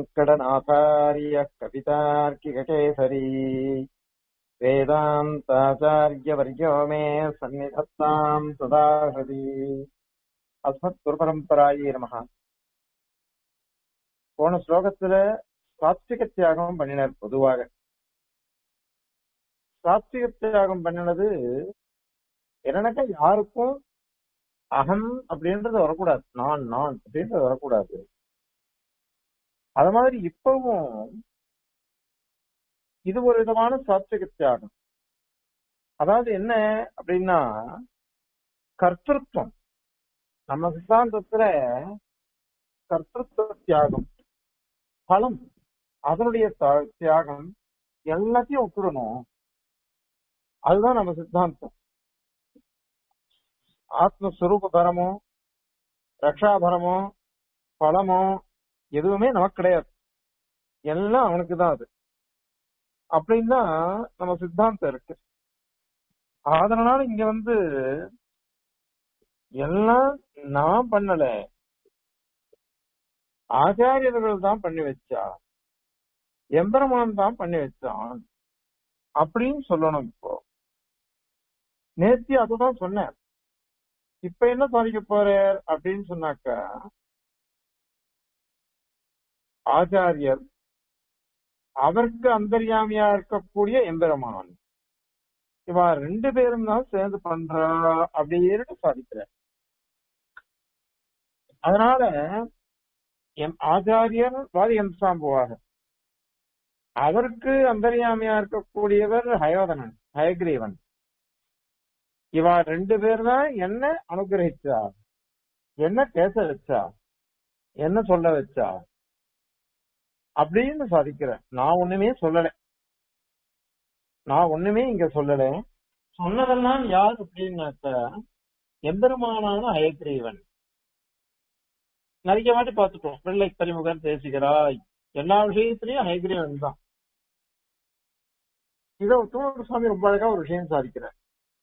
वेङ्कटनाथार्यः कवितार्किककेसरी वेदान्ताचार्यवर्यो मे सन्निधत्ताम् सदा हृदि அஸ்மத்குருபரம்பராயே நமஹ போன ஸ்லோகத்துல சாத்விக தியாகம் பண்ணினார் பொதுவாக சாத்விக தியாகம் பண்ணினது என்னன்னாக்கா யாருக்கும் அகம் அப்படின்றது வரக்கூடாது நான் நான் அப்படின்றது வரக்கூடாது அது மாதிரி இப்பவும் இது ஒரு விதமான சாத்விக தியாகம் அதாவது என்ன அப்படின்னா கர்த்தத்துவம் நம்ம சித்தாந்தத்துல கர்த்தத்துவ தியாகம் பலம் அதனுடைய த- தியாகம் எல்லாத்தையும் ஒப்பிடணும் அதுதான் நம்ம சித்தாந்தம் ஆத்மஸ்வரூப பரமோ ரக்ஷாபரமோ பலமோ எதுவுமே நமக்கு கிடையாது எல்லாம் அவனுக்கு தான் அது அப்படின்னு தான் நம்ம சித்தாந்தம் இருக்கு அதனால இங்க வந்து எல்லாம் நான் பண்ணல ஆச்சாரியர்கள் தான் பண்ணி வச்சா எம்பெருமான் தான் பண்ணி வச்சான் அப்படின்னு சொல்லணும் இப்போ நேத்தி அதுதான் சொன்னேன் இப்ப என்ன சாதிக்க போறார் அப்படின்னு சொன்னாக்கா ஆச்சாரியர் அவருக்கு அந்தர்யாமியா இருக்கக்கூடிய எம்பெருமான் இவா ரெண்டு பேரும் தான் சேர்ந்து பண்றா அப்படின்னு சாதிக்கிறார் அதனால எம் ஆச்சாரியர் வாதியம் சாம்புவாக அவருக்கு அந்தர்யாமியா இருக்கக்கூடியவர் ஹயோதனன் ஹயக்ரீவன் இவா ரெண்டு பேர் தான் என்ன அனுகிரகிச்சா என்ன பேச வச்சா என்ன சொல்ல வச்சா அப்படின்னு சாதிக்கிற நான் ஒண்ணுமே சொல்லல நான் ஒண்ணுமே இங்க சொல்லல சொன்னதெல்லாம் யார் அப்படின்னாக்க எம்பெருமானான அயக்ரீவன் நிறைய வாட்டி பார்த்துட்டோம் பிள்ளை பரிமுகன் பேசுகிறாய் எல்லா விஷயத்திலையும் ஹயக்ரீவன் தான் இத உத்தம சுவாமி ரொம்ப அழகா ஒரு விஷயம் சாதிக்கிறார்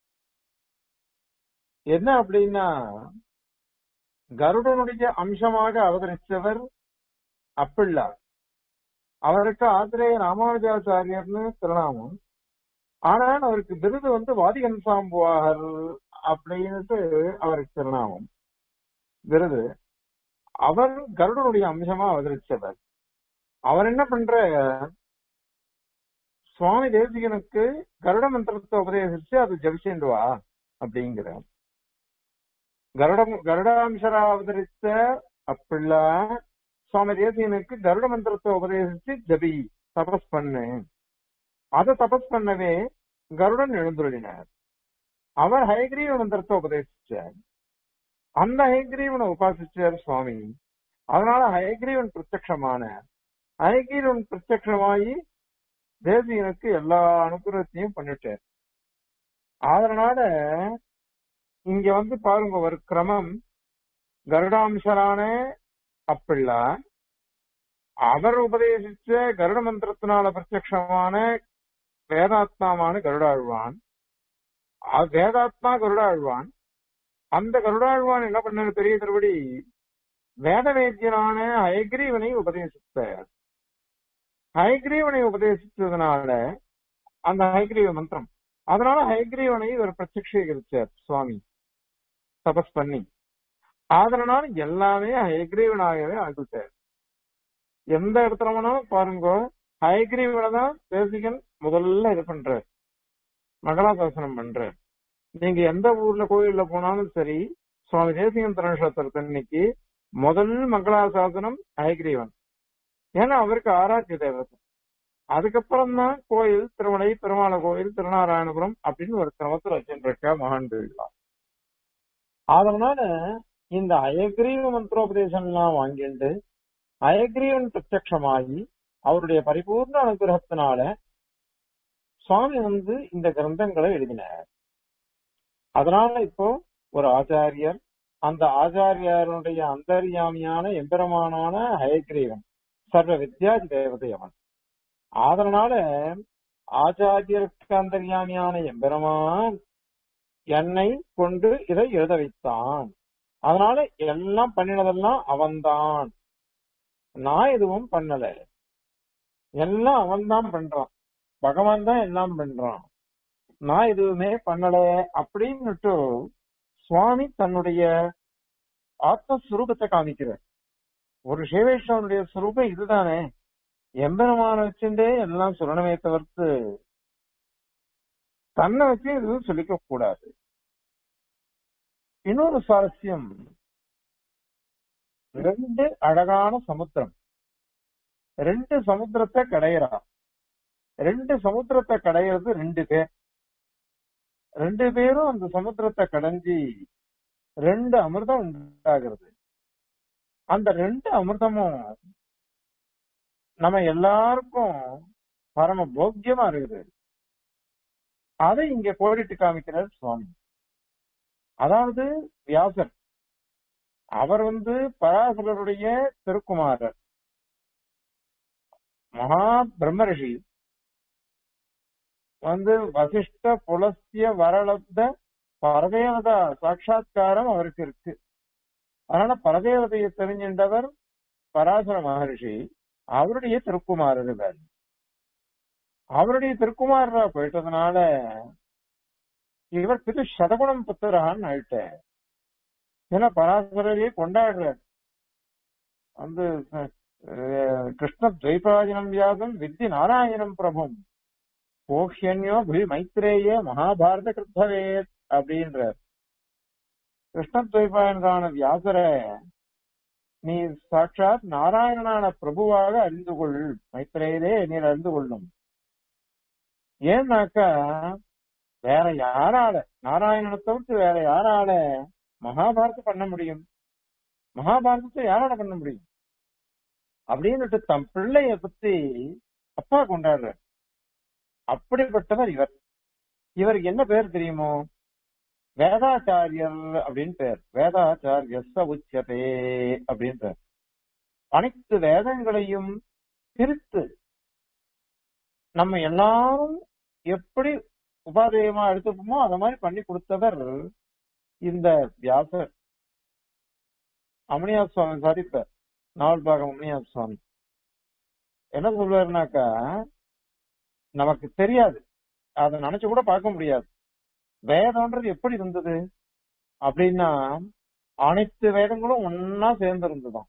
என்ன அப்படின்னா கருடனுடைய அம்சமாக அவதரித்தவர் அப்பிள்ளார் அவருக்கு ஆத்திரேய ராமானுஜாச்சாரியர்னு திருநாமம் ஆனால் அவருக்கு விருது வந்து வாதிகன் சாம்புவாகர் அப்படின்ட்டு அவருக்கு திருநாமம் விருது அவர் கருடனுடைய அம்சமா அவதரிச்சவர் அவர் என்ன பண்ற சுவாமி தேசிகனுக்கு கருட மந்திரத்தை உபதேசிச்சு அது ஜபிச்சுண்டு வா அப்படிங்கிறார் கருடம் கருடாம்சரா அவதரித்த அப்பிள்ளா சுவாமி தேசிகனுக்கு கருட மந்திரத்தை உபதேசிச்சு ஜபி தபஸ் பண்ணு அதை தபஸ் பண்ணவே கருடன் எழுந்துள்ளினார் அவர் ஹயக்ரீவ மந்திரத்தை உபதேசிச்சார் அந்த ஹயக்ரீவனை உபாசிச்சார் சுவாமி அதனால ஹயக்ரீவன் பிரத்யக்ஷமான ஹயக்ரீவன் பிரத்யக்ஷமாயி தேசியனுக்கு எல்லா அனுகிரகத்தையும் பண்ணிட்டார் அதனால இங்க வந்து பாருங்க ஒரு கிரமம் கருடாம்சரான அப்பிள்ளா அவர் உபதேசிச்ச கருட மந்திரத்தினால பிரத்யக்ஷமான வேதாத்மாவான கருடாழ்வான் அ- வேதாத்மா கருடாழ்வான் அந்த கருடாழ்வான் என்ன பண்ணாரு பெரிய திருவடி வேத வேத்தியனான ஹயக்ரீவனை உபதேசித்தார் ஹயக்ரீவனை உபதேசித்ததுனால அந்த ஹயக்ரீவ மந்திரம் அதனால ஹயக்ரீவனை இவர் பிரத்யக்ஷீகரிச்சார் சுவாமி தபஸ் பண்ணி அதனால எல்லாமே ஹயக்ரீவனாகவே ஆகிட்டார் எந்த இடத்துல வேணாலும் பாருங்க ஹயக்ரீவனை தான் தேசிகன் முதல்ல இது பண்றார் மகளாசாசனம் பண்றார் நீங்க எந்த ஊர்ல கோயில்ல போனாலும் சரி சுவாமி தேசிகன் திருநட்சத்திரத்தன்னைக்கு முதல் மங்களாசாசனம் ஹயக்ரீவன் ஏன்னா அவருக்கு ஆராய்ச்சி தேவதை அதுக்கப்புறம் தான் கோயில் திருமலை பெருமாள கோயில் திருநாராயணபுரம் அப்படின்னு ஒரு கிரமத்தில் வச்சுருக்க மகான் திருவிழா அதனால இந்த அயக்ரீவ மந்திரோபதேசம்லாம் வாங்கிட்டு அயக்ரீவன் பிரத்யக்ஷமாகி அவருடைய பரிபூர்ண அனுகிரகத்தினால சுவாமி வந்து இந்த கிரந்தங்களை எழுதினார் அதனால இப்போ ஒரு ஆச்சாரியர் அந்த ஆச்சாரியருடைய அந்தர்யாமியான எம்பெருமானான ஹயக்ரீவன் சர்வ வித்யாதி தேவதை அவன் அதனால ஆச்சாரியருக்கு அந்தர்யாமியான எம்பெருமான் என்னை கொண்டு இதை எழுத வைத்தான் அதனால எல்லாம் பண்ணினதெல்லாம் அவன்தான் நான் எதுவும் பண்ணல எல்லாம் அவன் தான் பண்றான் பகவான் தான் எல்லாம் பண்றான் நான் எதுவுமே பண்ணல அப்படின்னுட்டு சுவாமி தன்னுடைய ஆத்மஸ்வரூபத்தை காமிக்கிறார் ஒரு சிவேஸ்வரனுடைய சுரூபம் இதுதானே எம்பெருமான வச்சுட்டே எல்லாம் சொல்லணுமே தவிர்த்து தன்னை வச்சு எதுவும் சொல்லிக்க கூடாது இன்னொரு சுவாரஸ்யம் ரெண்டு அழகான சமுத்திரம் ரெண்டு சமுத்திரத்தை கடையிறா ரெண்டு சமுத்திரத்தை கடையிறது ரெண்டு பேர் ரெண்டு பேரும் அந்த சமுத்திரத்தை கடைஞ்சி ரெண்டு அமிர்தம் உண்டாகிறது அந்த ரெண்டு அமிர்தமும் நம்ம எல்லாருக்கும் பரம போக்கியமா இருக்குது அதை இங்க கோடிட்டு காமிக்கிறார் சுவாமி அதாவது வியாசர் அவர் வந்து பராசரருடைய திருக்குமாரர் மகா பிரம்மரிஷி வந்து வசிஷ்ட புலஸ்திய வரலப்த பரதேவதா சாட்சா்காரம் அவருக்கு இருக்கு அதனால பரதேவதையை தெரிஞ்சின்றவர் பராசர மகரிஷி அவருடைய திருக்குமாரர் இவர் அவருடைய திருக்குமாரரா போயிட்டதுனால இவர் பிது சதகுணம் புத்தரான்னு ஆயிட்டார் ஏன்னா பராசரையே கொண்டாடுறார் வந்து அஹ், கிருஷ்ண துவைபாஜனம் வியாசம் வித்தி நாராயணம் பிரபும் கோஹ்யன்யோ புவி மைத்ரேய மகாபாரத கிருத்தவேத் அப்படின்றார் கிருஷ்ண துவைபாயனான வியாசரை நீ சாட்சாத் நாராயணனான பிரபுவாக அறிந்து கொள் மைத்ரேயரே நீர் அறிந்து கொள்ளும் ஏன்னாக்கா வேற யாரால நாராயணனை தவிர்த்து வேற யாரால மகாபாரதம் பண்ண முடியும் மகாபாரதத்தை யாரால பண்ண முடியும் அப்படின்னுட்டு தம் பிள்ளைய பத்தி அப்பா கொண்டாடுறார் அப்படிப்பட்டவர் இவர் இவருக்கு என்ன பேர் தெரியுமோ வேதாச்சாரியர் அப்படின்னு பேர் வேதாச்சாரியஸ்த உச்சதே அப்படின்னு பேர் அனைத்து வேதங்களையும் பிரித்து நம்ம எல்லாரும் எப்படி உபாதேயமா எடுத்துப்போமோ அத மாதிரி பண்ணி கொடுத்தவர் இந்த வியாசர் அமனியா சுவாமி சாதிப்பார் நாவல் பாகம் அமனியா சுவாமி என்ன சொல்வாருனாக்கா நமக்கு தெரியாது அதை நினைச்சு கூட பார்க்க முடியாது வேதம்ன்றது எப்படி இருந்தது அப்படின்னா அனைத்து வேதங்களும் ஒன்னா சேர்ந்து இருந்துதான்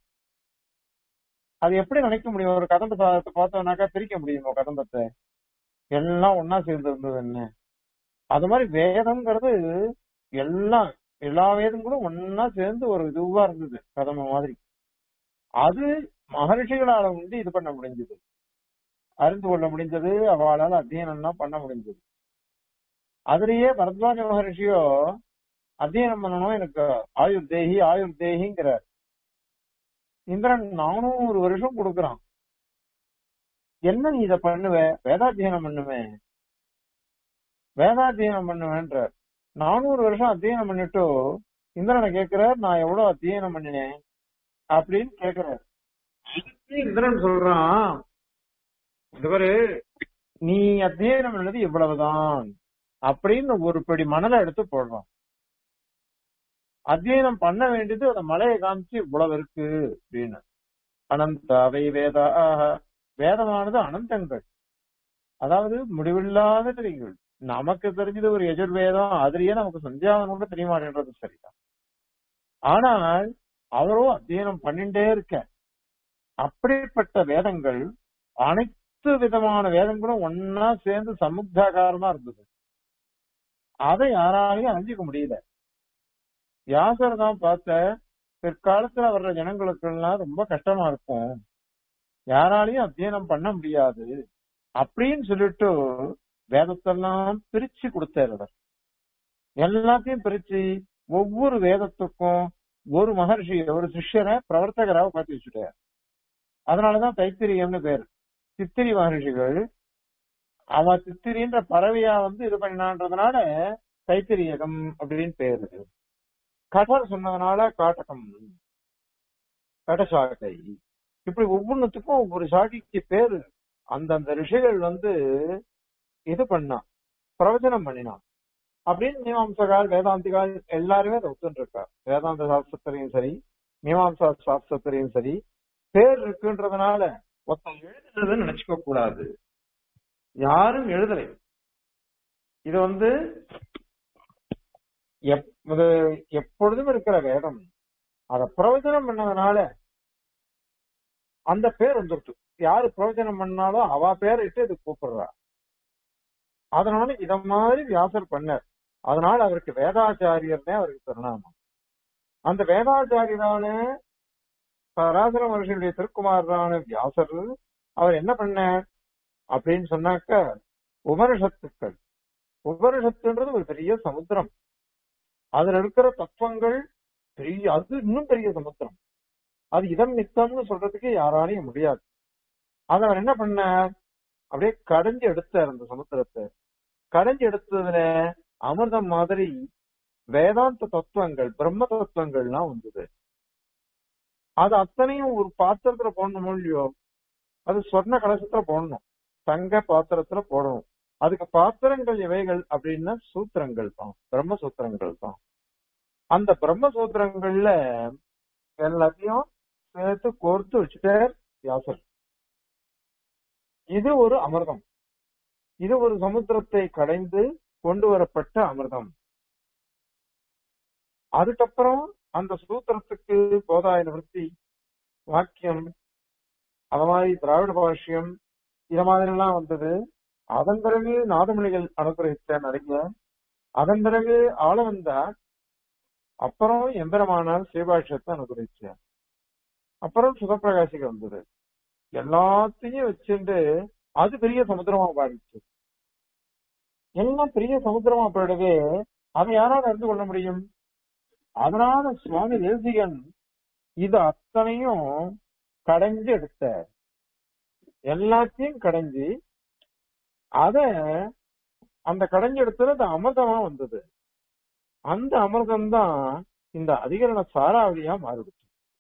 அது எப்படி நினைக்க முடியும் ஒரு கதம்ப சாதத்தை பார்த்தோம்னாக்கா பிரிக்க முடியுமோ கதம்பத்தை எல்லாம் ஒன்னா சேர்ந்து இருந்தது என்ன அது மாதிரி வேதம்ங்கிறது எல்லாம் எல்லா வேதங்களும் ஒன்னா சேர்ந்து ஒரு இதுவா இருந்தது கதம்ப மாதிரி அது மகரிஷிகளால வந்து இது பண்ண முடிஞ்சது அறிந்து கொள்ள முடிஞ்சது அவளால அத்தியனம்லாம் பண்ண முடிஞ்சது அதுலயே பரத்வாஜ மகரிஷியோ அத்தியனம் பண்ணணும் எனக்கு ஆயுர் தேகி ஆயுர் தேகிங்கிறார் இந்திரன் நானூறு வருஷம் கொடுக்கறான் என்ன நீ இத பண்ணுவ வேதாத்தியனம் பண்ணுவேன் வேதாத்தியனம் பண்ணுவேன்றார் நானூறு வருஷம் அத்தியனம் பண்ணிட்டு இந்திரனை கேட்கிறார் நான் எவ்வளவு அத்தியனம் பண்ணினேன் அப்படின்னு கேக்குறார் அதுக்கு இந்திரன் சொல்றான் இதுவரு நீ அத்தியனம் பண்ணது இவ்வளவுதான் அப்படின்னு ஒரு படி மணலை எடுத்து போடுறான் அத்தியனம் பண்ண வேண்டியது அந்த மலையை காமிச்சு இவ்வளவு இருக்கு அப்படின்னு அனந்த அவை வேதா வேதமானது அனந்தங்கள் அதாவது முடிவில்லாத தெரியுங்கள் நமக்கு தெரிஞ்சது ஒரு எஜுர்வேதம் அதுலயே நமக்கு சந்தியாவனம் கூட தெரிய மாட்டேன்றது சரிதான் ஆனால் அவரோ அத்தியனம் பண்ணிட்டே இருக்க அப்படிப்பட்ட வேதங்கள் அனைத்து விதமான வேதங்களும் ஒன்னா சேர்ந்து சமுத்தாகாரமா இருந்தது அதை யாராலையும் அறிஞ்சிக்க முடியல வியாசர் தான் பார்த்த பிற்காலத்துல வர்ற ஜனங்களுக்கு எல்லாம் ரொம்ப கஷ்டமா இருக்கும் யாராலையும் அத்தியனம் பண்ண முடியாது அப்படின்னு சொல்லிட்டு வேதத்தெல்லாம் பிரிச்சு கொடுத்தார் அவர் எல்லாத்தையும் பிரிச்சு ஒவ்வொரு வேதத்துக்கும் ஒரு மகர்ஷி ஒரு சிஷ்யரை பிரவர்த்தகராக பார்த்து வச்சுட்டார் அதனாலதான் தைத்திரியம்னு பேர் சித்திரி மகர்ஷிகள் அவன் சித்திரின்ற பறவையா வந்து இது பண்ணான்றதுனால தைத்திரியகம் அப்படின்னு பேரு கடல் சொன்னதுனால காட்டகம் கடசாகை இப்படி ஒவ்வொன்றுத்துக்கும் ஒவ்வொரு சாகிக்கு பேரு அந்தந்த ரிஷிகள் வந்து இது பண்ணான் பிரவச்சனம் பண்ணினான் அப்படின்னு மீமாம்சகால் வேதாந்திகால் எல்லாருமே அதை ஒத்துட்டு இருக்கா வேதாந்த சாஸ்திரத்திலையும் சரி மீமாம்சா சாஸ்திரத்திலையும் சரி பேர் இருக்குன்றதுனால ஒருத்தன் எழுதுனதுன்னு நினைச்சுக்க கூடாது யாரும் எழுதலை இது வந்து எப்- இது எப்பொழுதும் இருக்கிற வேதம் அத பிரவச்சனம் பண்ணதுனால அந்த பேர் வந்துருச்சு யாரு பிரவச்சனம் பண்ணாலும் அவ பேரை இட்டு இது கூப்பிடுறா அதனால இத மாதிரி வியாசர் பண்ணார் அதனால அவருக்கு வேதாச்சாரியர்னே அவருக்கு திருநாமம் அந்த வேதாச்சாரியரான பராசர மகர்ஷியுடைய திருக்குமாரரான வியாசர் அவர் என்ன பண்ணார் அப்படின்னு சொன்னாக்க உபனிஷத்துக்கள் உபனிஷத்துன்றது ஒரு பெரிய சமுத்திரம் அதுல இருக்கிற தத்துவங்கள் பெரிய அது இன்னும் பெரிய சமுத்திரம் அது இதம் நித்தம்னு சொல்றதுக்கு யாராலையும் முடியாது அத அவர் என்ன பண்ணார் அப்படியே கடைஞ்சு எடுத்தார் அந்த சமுத்திரத்தை கடைஞ்சு எடுத்ததுல அமிர்தம் மாதிரி வேதாந்த தத்துவங்கள் பிரம்ம தத்துவங்கள்லாம் வந்தது அது அத்தனையும் ஒரு பாத்திரத்துல போடணும் இல்லையோ அது சொர்ண கலசத்துல போடணும் தங்க பாத்திரத்துல போடணும் அதுக்கு பாத்திரங்கள் எவைகள் அப்படின்னா சூத்திரங்கள் தான் பிரம்ம சூத்திரங்கள் தான் அந்த பிரம்ம சூத்திரங்கள்ல எல்லாத்தையும் சேர்த்து கோர்த்து வச்சுட்டார் வியாசர் இது ஒரு அமிர்தம் இது ஒரு சமுத்திரத்தை கடைந்து கொண்டு வரப்பட்ட அமிர்தம் அதுக்கப்புறம் அந்த சூத்திரத்துக்கு போதாய நிவர்த்தி வாக்கியம் அது மாதிரி திராவிட பாஷ்யம் இத மாதிரி எல்லாம் வந்தது அதன் பிறகு நாதமொழிகள் அனுகிரகித்த நிறைய அதன் பிறகு ஆள வந்தார் அப்புறம் எம்பெருமானார் ஸ்ரீபாஷ்யத்தை அனுகிரகிச்சார் அப்புறம் சுதப்பிரகாசிக்கு வந்தது எல்லாத்தையும் வச்சுட்டு அது பெரிய சமுத்திரமா பாடிச்சு எல்லாம் பெரிய சமுத்திரமா போயிடவே அதை யாராவது அறிந்து கொள்ள முடியும் அதனால சுவாமி தேசிகன் இது அத்தனையும் கடைஞ்சு எடுத்த எல்லாத்தையும் கடைஞ்சு அத அந்த கடைஞ்சு எடுத்தது அது அமிர்தமா வந்தது அந்த அமிர்தம் தான் இந்த அதிகரண சாராவளியா மாறிடுச்சு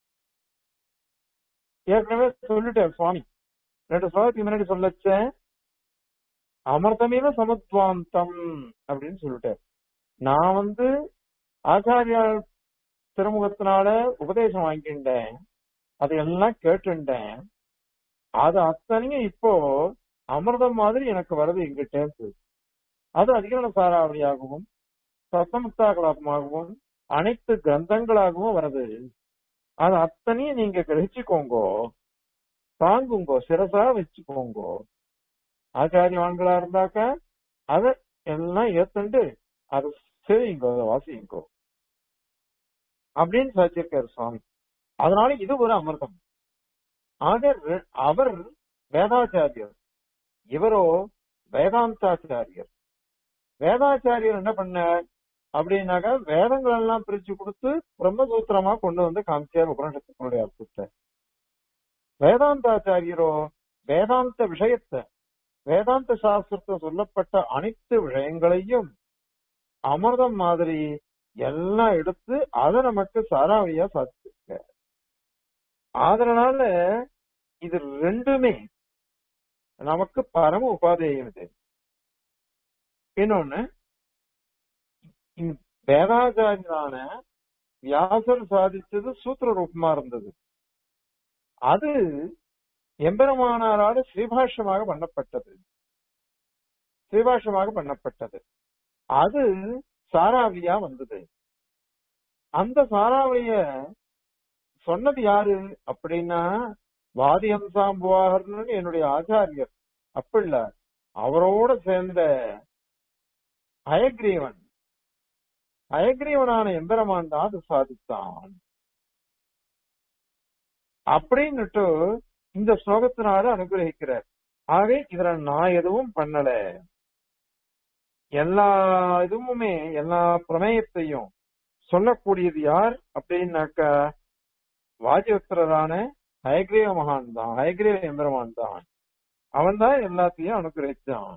ஏற்கனவே சொல்லிட்டேன் சுவாமி ரெண்டு ஸ்லோகத்துக்கு முன்னாடி சொல்லச்சேன் அமிர்தமேவ சமத்வாந்தம் அப்படின்னு சொல்லிட்டார் நான் வந்து ஆச்சாரியா திருமுகத்தினால உபதேசம் வாங்கிட்டேன் அதையெல்லாம் கேட்டுட்டேன் அது அத்தனையும் இப்போ அமிர்தம் மாதிரி எனக்கு வருது எங்கிட்ட அது அதிகரண சாராவளியாகவும் சத்தமுக்தாகலாபமாகவும் அனைத்து கிரந்தங்களாகவும் வருது அது அத்தனையும் நீங்க கிரகிச்சுக்கோங்கோ தாங்குங்கோ சிரசா வச்சுக்கோங்கோ ஆச்சாரியவான்களா இருந்தாக்க அத எல்லாம் ஏத்துண்டு அதை செய்யுங்கோ அதை வாசியுங்கோ அப்படின்னு சாச்சிருக்காரு சுவாமி அதனால இது ஒரு அமிர்தம் ஆக ரெ- அவர் வேதாச்சாரியர் இவரோ வேதாந்தாச்சாரியர் வேதாச்சாரியர் என்ன பண்ணார் அப்படின்னாக்கா வேதங்கள் எல்லாம் பிரிச்சு கொடுத்து பிரம்மசூத்திரமா கொண்டு வந்து காமிச்சார் உபனிஷத்துக்களுடைய அர்த்தத்தை வேதாந்தாச்சாரியரோ வேதாந்த விஷயத்தை வேதாந்த சாஸ்திரத்தை சொல்லப்பட்ட அனைத்து விஷயங்களையும் அமிர்தம் மாதிரி எல்லாம் எடுத்து அதை நமக்கு சாராவளியா சாதிச்சிருக்க அதனால இது ரெண்டுமே நமக்கு பரம உபாதேயம் இது இன்னொன்னு இந்த வேதாச்சாரியரான வியாசர் சாதிச்சது சூத்திர ரூபமா இருந்தது அது எம்பெருமானாரால ஸ்ரீபாஷ்யமாக பண்ணப்பட்டது ஸ்ரீபாஷ்யமாக பண்ணப்பட்டது அது சாராவளியா வந்தது அந்த சாராவளிய சொன்னது யாரு அப்படின்னா வாதியம்சாம்புவாகர்னு என்னுடைய ஆச்சாரியர் அப்ப இல்ல அவரோட சேர்ந்த அயக்ரீவன் அயக்ரீவனான எம்பெருமான் தான் அது சாதித்தான் அப்படின்னுட்டு இந்த ஸ்லோகத்தினால அனுகிரகிக்கிறார் ஆகவே இதுல நான் எதுவும் பண்ணல எல்லா இதுவுமே எல்லா பிரமேயத்தையும் சொல்லக்கூடியது யார் அப்படின்னாக்கா வாஜிவஸ்திரரான ஹயக்ரீவ மகான் தான் ஹயக்ரீவ எம்பெருமான் தான் அவன் தான் எல்லாத்தையும் அனுகிரகிச்சான்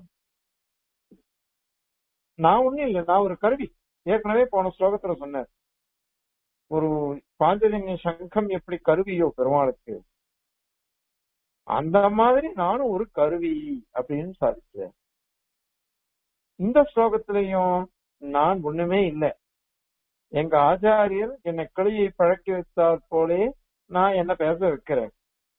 நான் ஒண்ணும் இல்லை நான் ஒரு கருவி ஏற்கனவே போன ஸ்லோகத்துல சொன்னேன் ஒரு பாஞ்சஜன்ய சங்கம் எப்படி கருவியோ பெருமாளுக்கு அந்த மாதிரி நானும் ஒரு கருவி அப்படின்னு சாதிச்சேன் இந்த ஸ்லோகத்திலையும் நான் ஒண்ணுமே இல்லை எங்க ஆச்சாரியர் என்னை கிளியை பழக்கி வைத்தாற் போலே நான் என்ன பேச வைக்கிறேன்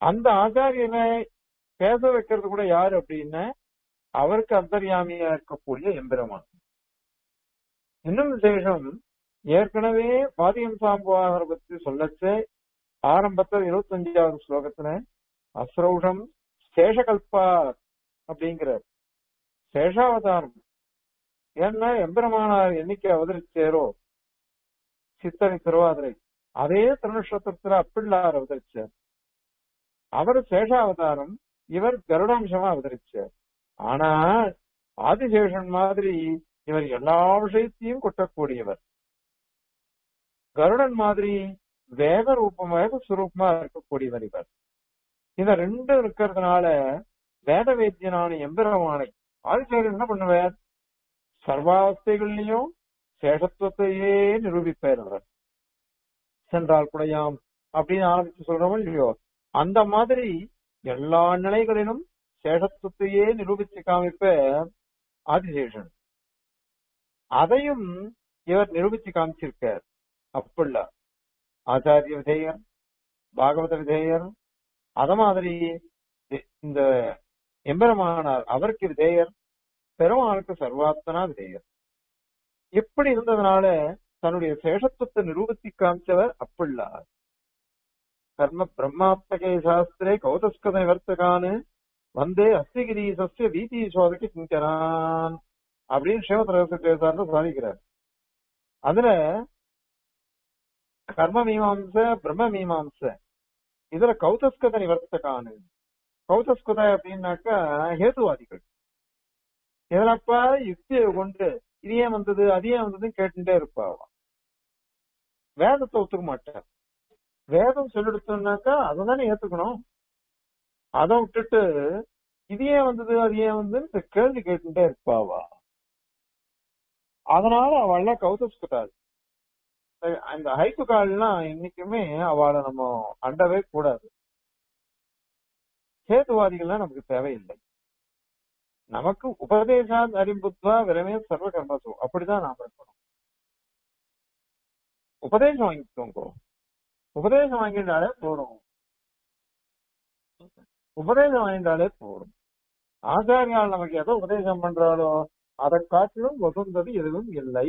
அந்த ஆச்சாரியனை பேச வைக்கிறது கூட யாரு அப்படின்னா அவருக்கு அந்தர்யாமியா இருக்கக்கூடிய எம்பெருமான் இன்னும் விசேஷம் ஏற்கனவே பாதியம் சாம்புவாகர பத்தி சொல்லச்சே ஆரம்பத்தில் இருபத்தி அஞ்சாவது ஸ்லோகத்துல அஸ்ரௌஷம் சேஷகல்பா அப்படிங்கிற சேஷாவதாரம் ஏன்னா எம்பெருமானார் என்னைக்கு அவதரிச்சேரோ சித்தனை திருவாதிரை அதே திருநட்சத்திரத்துல அப்பிள்ளார் அவதரிச்சார் அவர் சேஷாவதாரம் இவர் கருடாம்சமா அவதரிச்சார் ஆனா ஆதிசேஷன் மாதிரி இவர் எல்லா விஷயத்தையும் கொட்டக்கூடியவர் கருடன் மாதிரி வேத ரூபம் வேத சுரூபமா இருக்கக்கூடியவர் இவர் இந்த ரெண்டு இருக்கிறதுனால வேத வேத்தியனான எம்பெருமானை ஆதிசேஷன் என்ன பண்ணுவார் சர்வாவஸ்தைகள்லயும் சேஷத்துவத்தையே நிரூபிப்பார் அவர் சென்றால் குடையாம் அப்படின்னு ஆரம்பிச்சு சொல்றோம் இல்லையோ அந்த மாதிரி எல்லா நிலைகளிலும் சேஷத்துவத்தையே நிரூபிச்சு காமிப்ப ஆதிசேஷன் அதையும் இவர் நிரூபிச்சு காமிச்சிருக்கார் அப்பல்ல ஆச்சாரிய விதேயர் பாகவத விதேயர் அத மாதிரி இந்த எம்பெருமானார் அவருக்கு விதேயர் பெருமாளுக்கு சர்வாத்தனா விதேயர் இப்படி இருந்ததுனால தன்னுடைய சேஷத்துவத்தை நிரூபித்து காமிச்சவர் அப்பிள்ளார் கர்ம பிரம்மாத்மகே சாஸ்திரே கௌதஸ்கத நிவர்த்தகான்னு வந்தே அஸ்திகிரீசஸ்ய வீதி சோதனைக்கு சிங்கரான் அப்படின்னு சிவதரசார்னு சாதிக்கிறார் அதுல கர்ம மீமாம்ச பிரம்ம மீமாம்ச இதுல கௌதஸ்கத நிவர்த்தகானு கௌதஸ்கத அப்படின்னாக்கா ஹேதுவாதிகள் எதனப்பா யுக்தியை கொண்டு இது ஏன் வந்தது அது ஏன் வந்ததுன்னு கேட்டுட்டே இருப்பா வேதத்தை ஒத்துக்க மாட்டார் வேதம் சொல்லிடுத்தோம்னாக்கா அதை தானே ஏத்துக்கணும் அதை விட்டுட்டு இது ஏன் வந்தது அது ஏன் வந்ததுன்னு கேள்வி கேட்டுட்டே இருப்பாவா அதனால அவள கௌதஸ்கட்டாது அந்த ஹைக்கு கால்லாம் இன்னைக்குமே அவளை நம்ம அண்டவே கூடாது சேதுவாதிகள்லாம் நமக்கு தேவையில்லை நமக்கு உபதேசா அறிம்புத்வா விரமே சர்வ கர்மசு அப்படிதான் நாம இருக்கணும் உபதேசம் வாங்கிக்கோங்க உபதேசம் வாங்கிட்டாலே போறோம் உபதேசம் வாங்கிட்டாலே போறோம் ஆச்சாரியால் நமக்கு எதை உபதேசம் பண்றாலோ அதை காட்டிலும் வசுந்தது எதுவும் இல்லை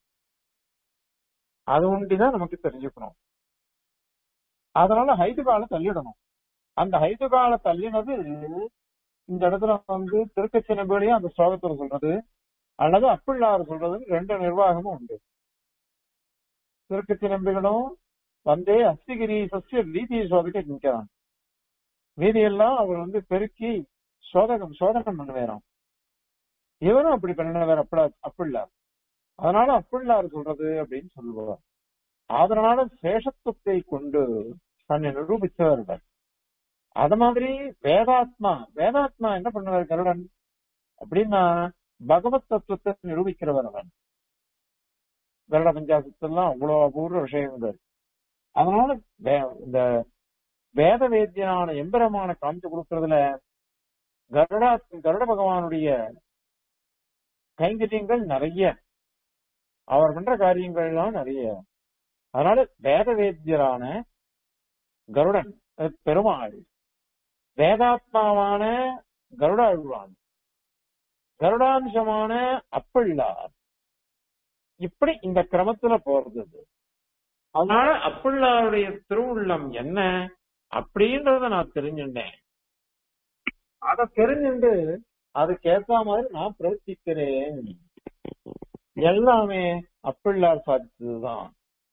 அது ஒண்டிதான் நமக்கு தெரிஞ்சுக்கணும் அதனால ஹைது கால தள்ளிடணும் அந்த ஹைது கால தள்ளினது இந்த இடத்துல வந்து திருக்கச்சினபடியும் அந்த ஸ்லோகத்துல சொல்றது அல்லது அப்பிள்ளாறு சொல்றது ரெண்டு நிர்வாகமும் உண்டு திருக்கச்சினம்பிகளும் வந்தே அஸ்திகிரி சசிய வீதியை சோதிக்க நிற்கிறான் வீதியெல்லாம் அவர் வந்து பெருக்கி சோதகம் சோதனம் பண்ணுவேறான் இவரும் அப்படி பண்ணினவர் அப்பட அப்பிள்ளார் அதனால அப்பிள்ளார் சொல்றது அப்படின்னு சொல்லுவார் அதனால சேஷத்துவத்தை கொண்டு தன்னை நிரூபித்தவர்கள் அத மாதிரி வேதாத்மா வேதாத்மா என்ன பண்ணுவார் கருடன் அப்படின்னா பகவத் தத்துவத்தை நிரூபிக்கிறவர் அவன் கருட பஞ்சாசத்தெல்லாம் அவ்வளவு அபூர்வ விஷயங்கள் அதனால இந்த வேத வேத்தியனான எம்பரமான காமிச்சு கொடுக்கறதுல கருடா கருட பகவானுடைய கைங்கரியங்கள் நிறைய அவர் பண்ற காரியங்கள்லாம் நிறைய அதனால வேத வேத்தியரான கருடன் பெருமாள் வேதாத்மாவான கருடாழ்வான் கருடாம்சமான அப்பிள்ளார் இப்படி இந்த கிரமத்துல போறது அதனால அப்பிள்ளாருடைய திருவுள்ளம் என்ன அப்படின்றத நான் தெரிஞ்சுட்டேன் அத தெரிஞ்சுட்டு அதுக்கு ஏத்த மாதிரி நான் பிரவர்த்திக்கிறேன் எல்லாமே அப்பிள்ளார் சாதித்ததுதான்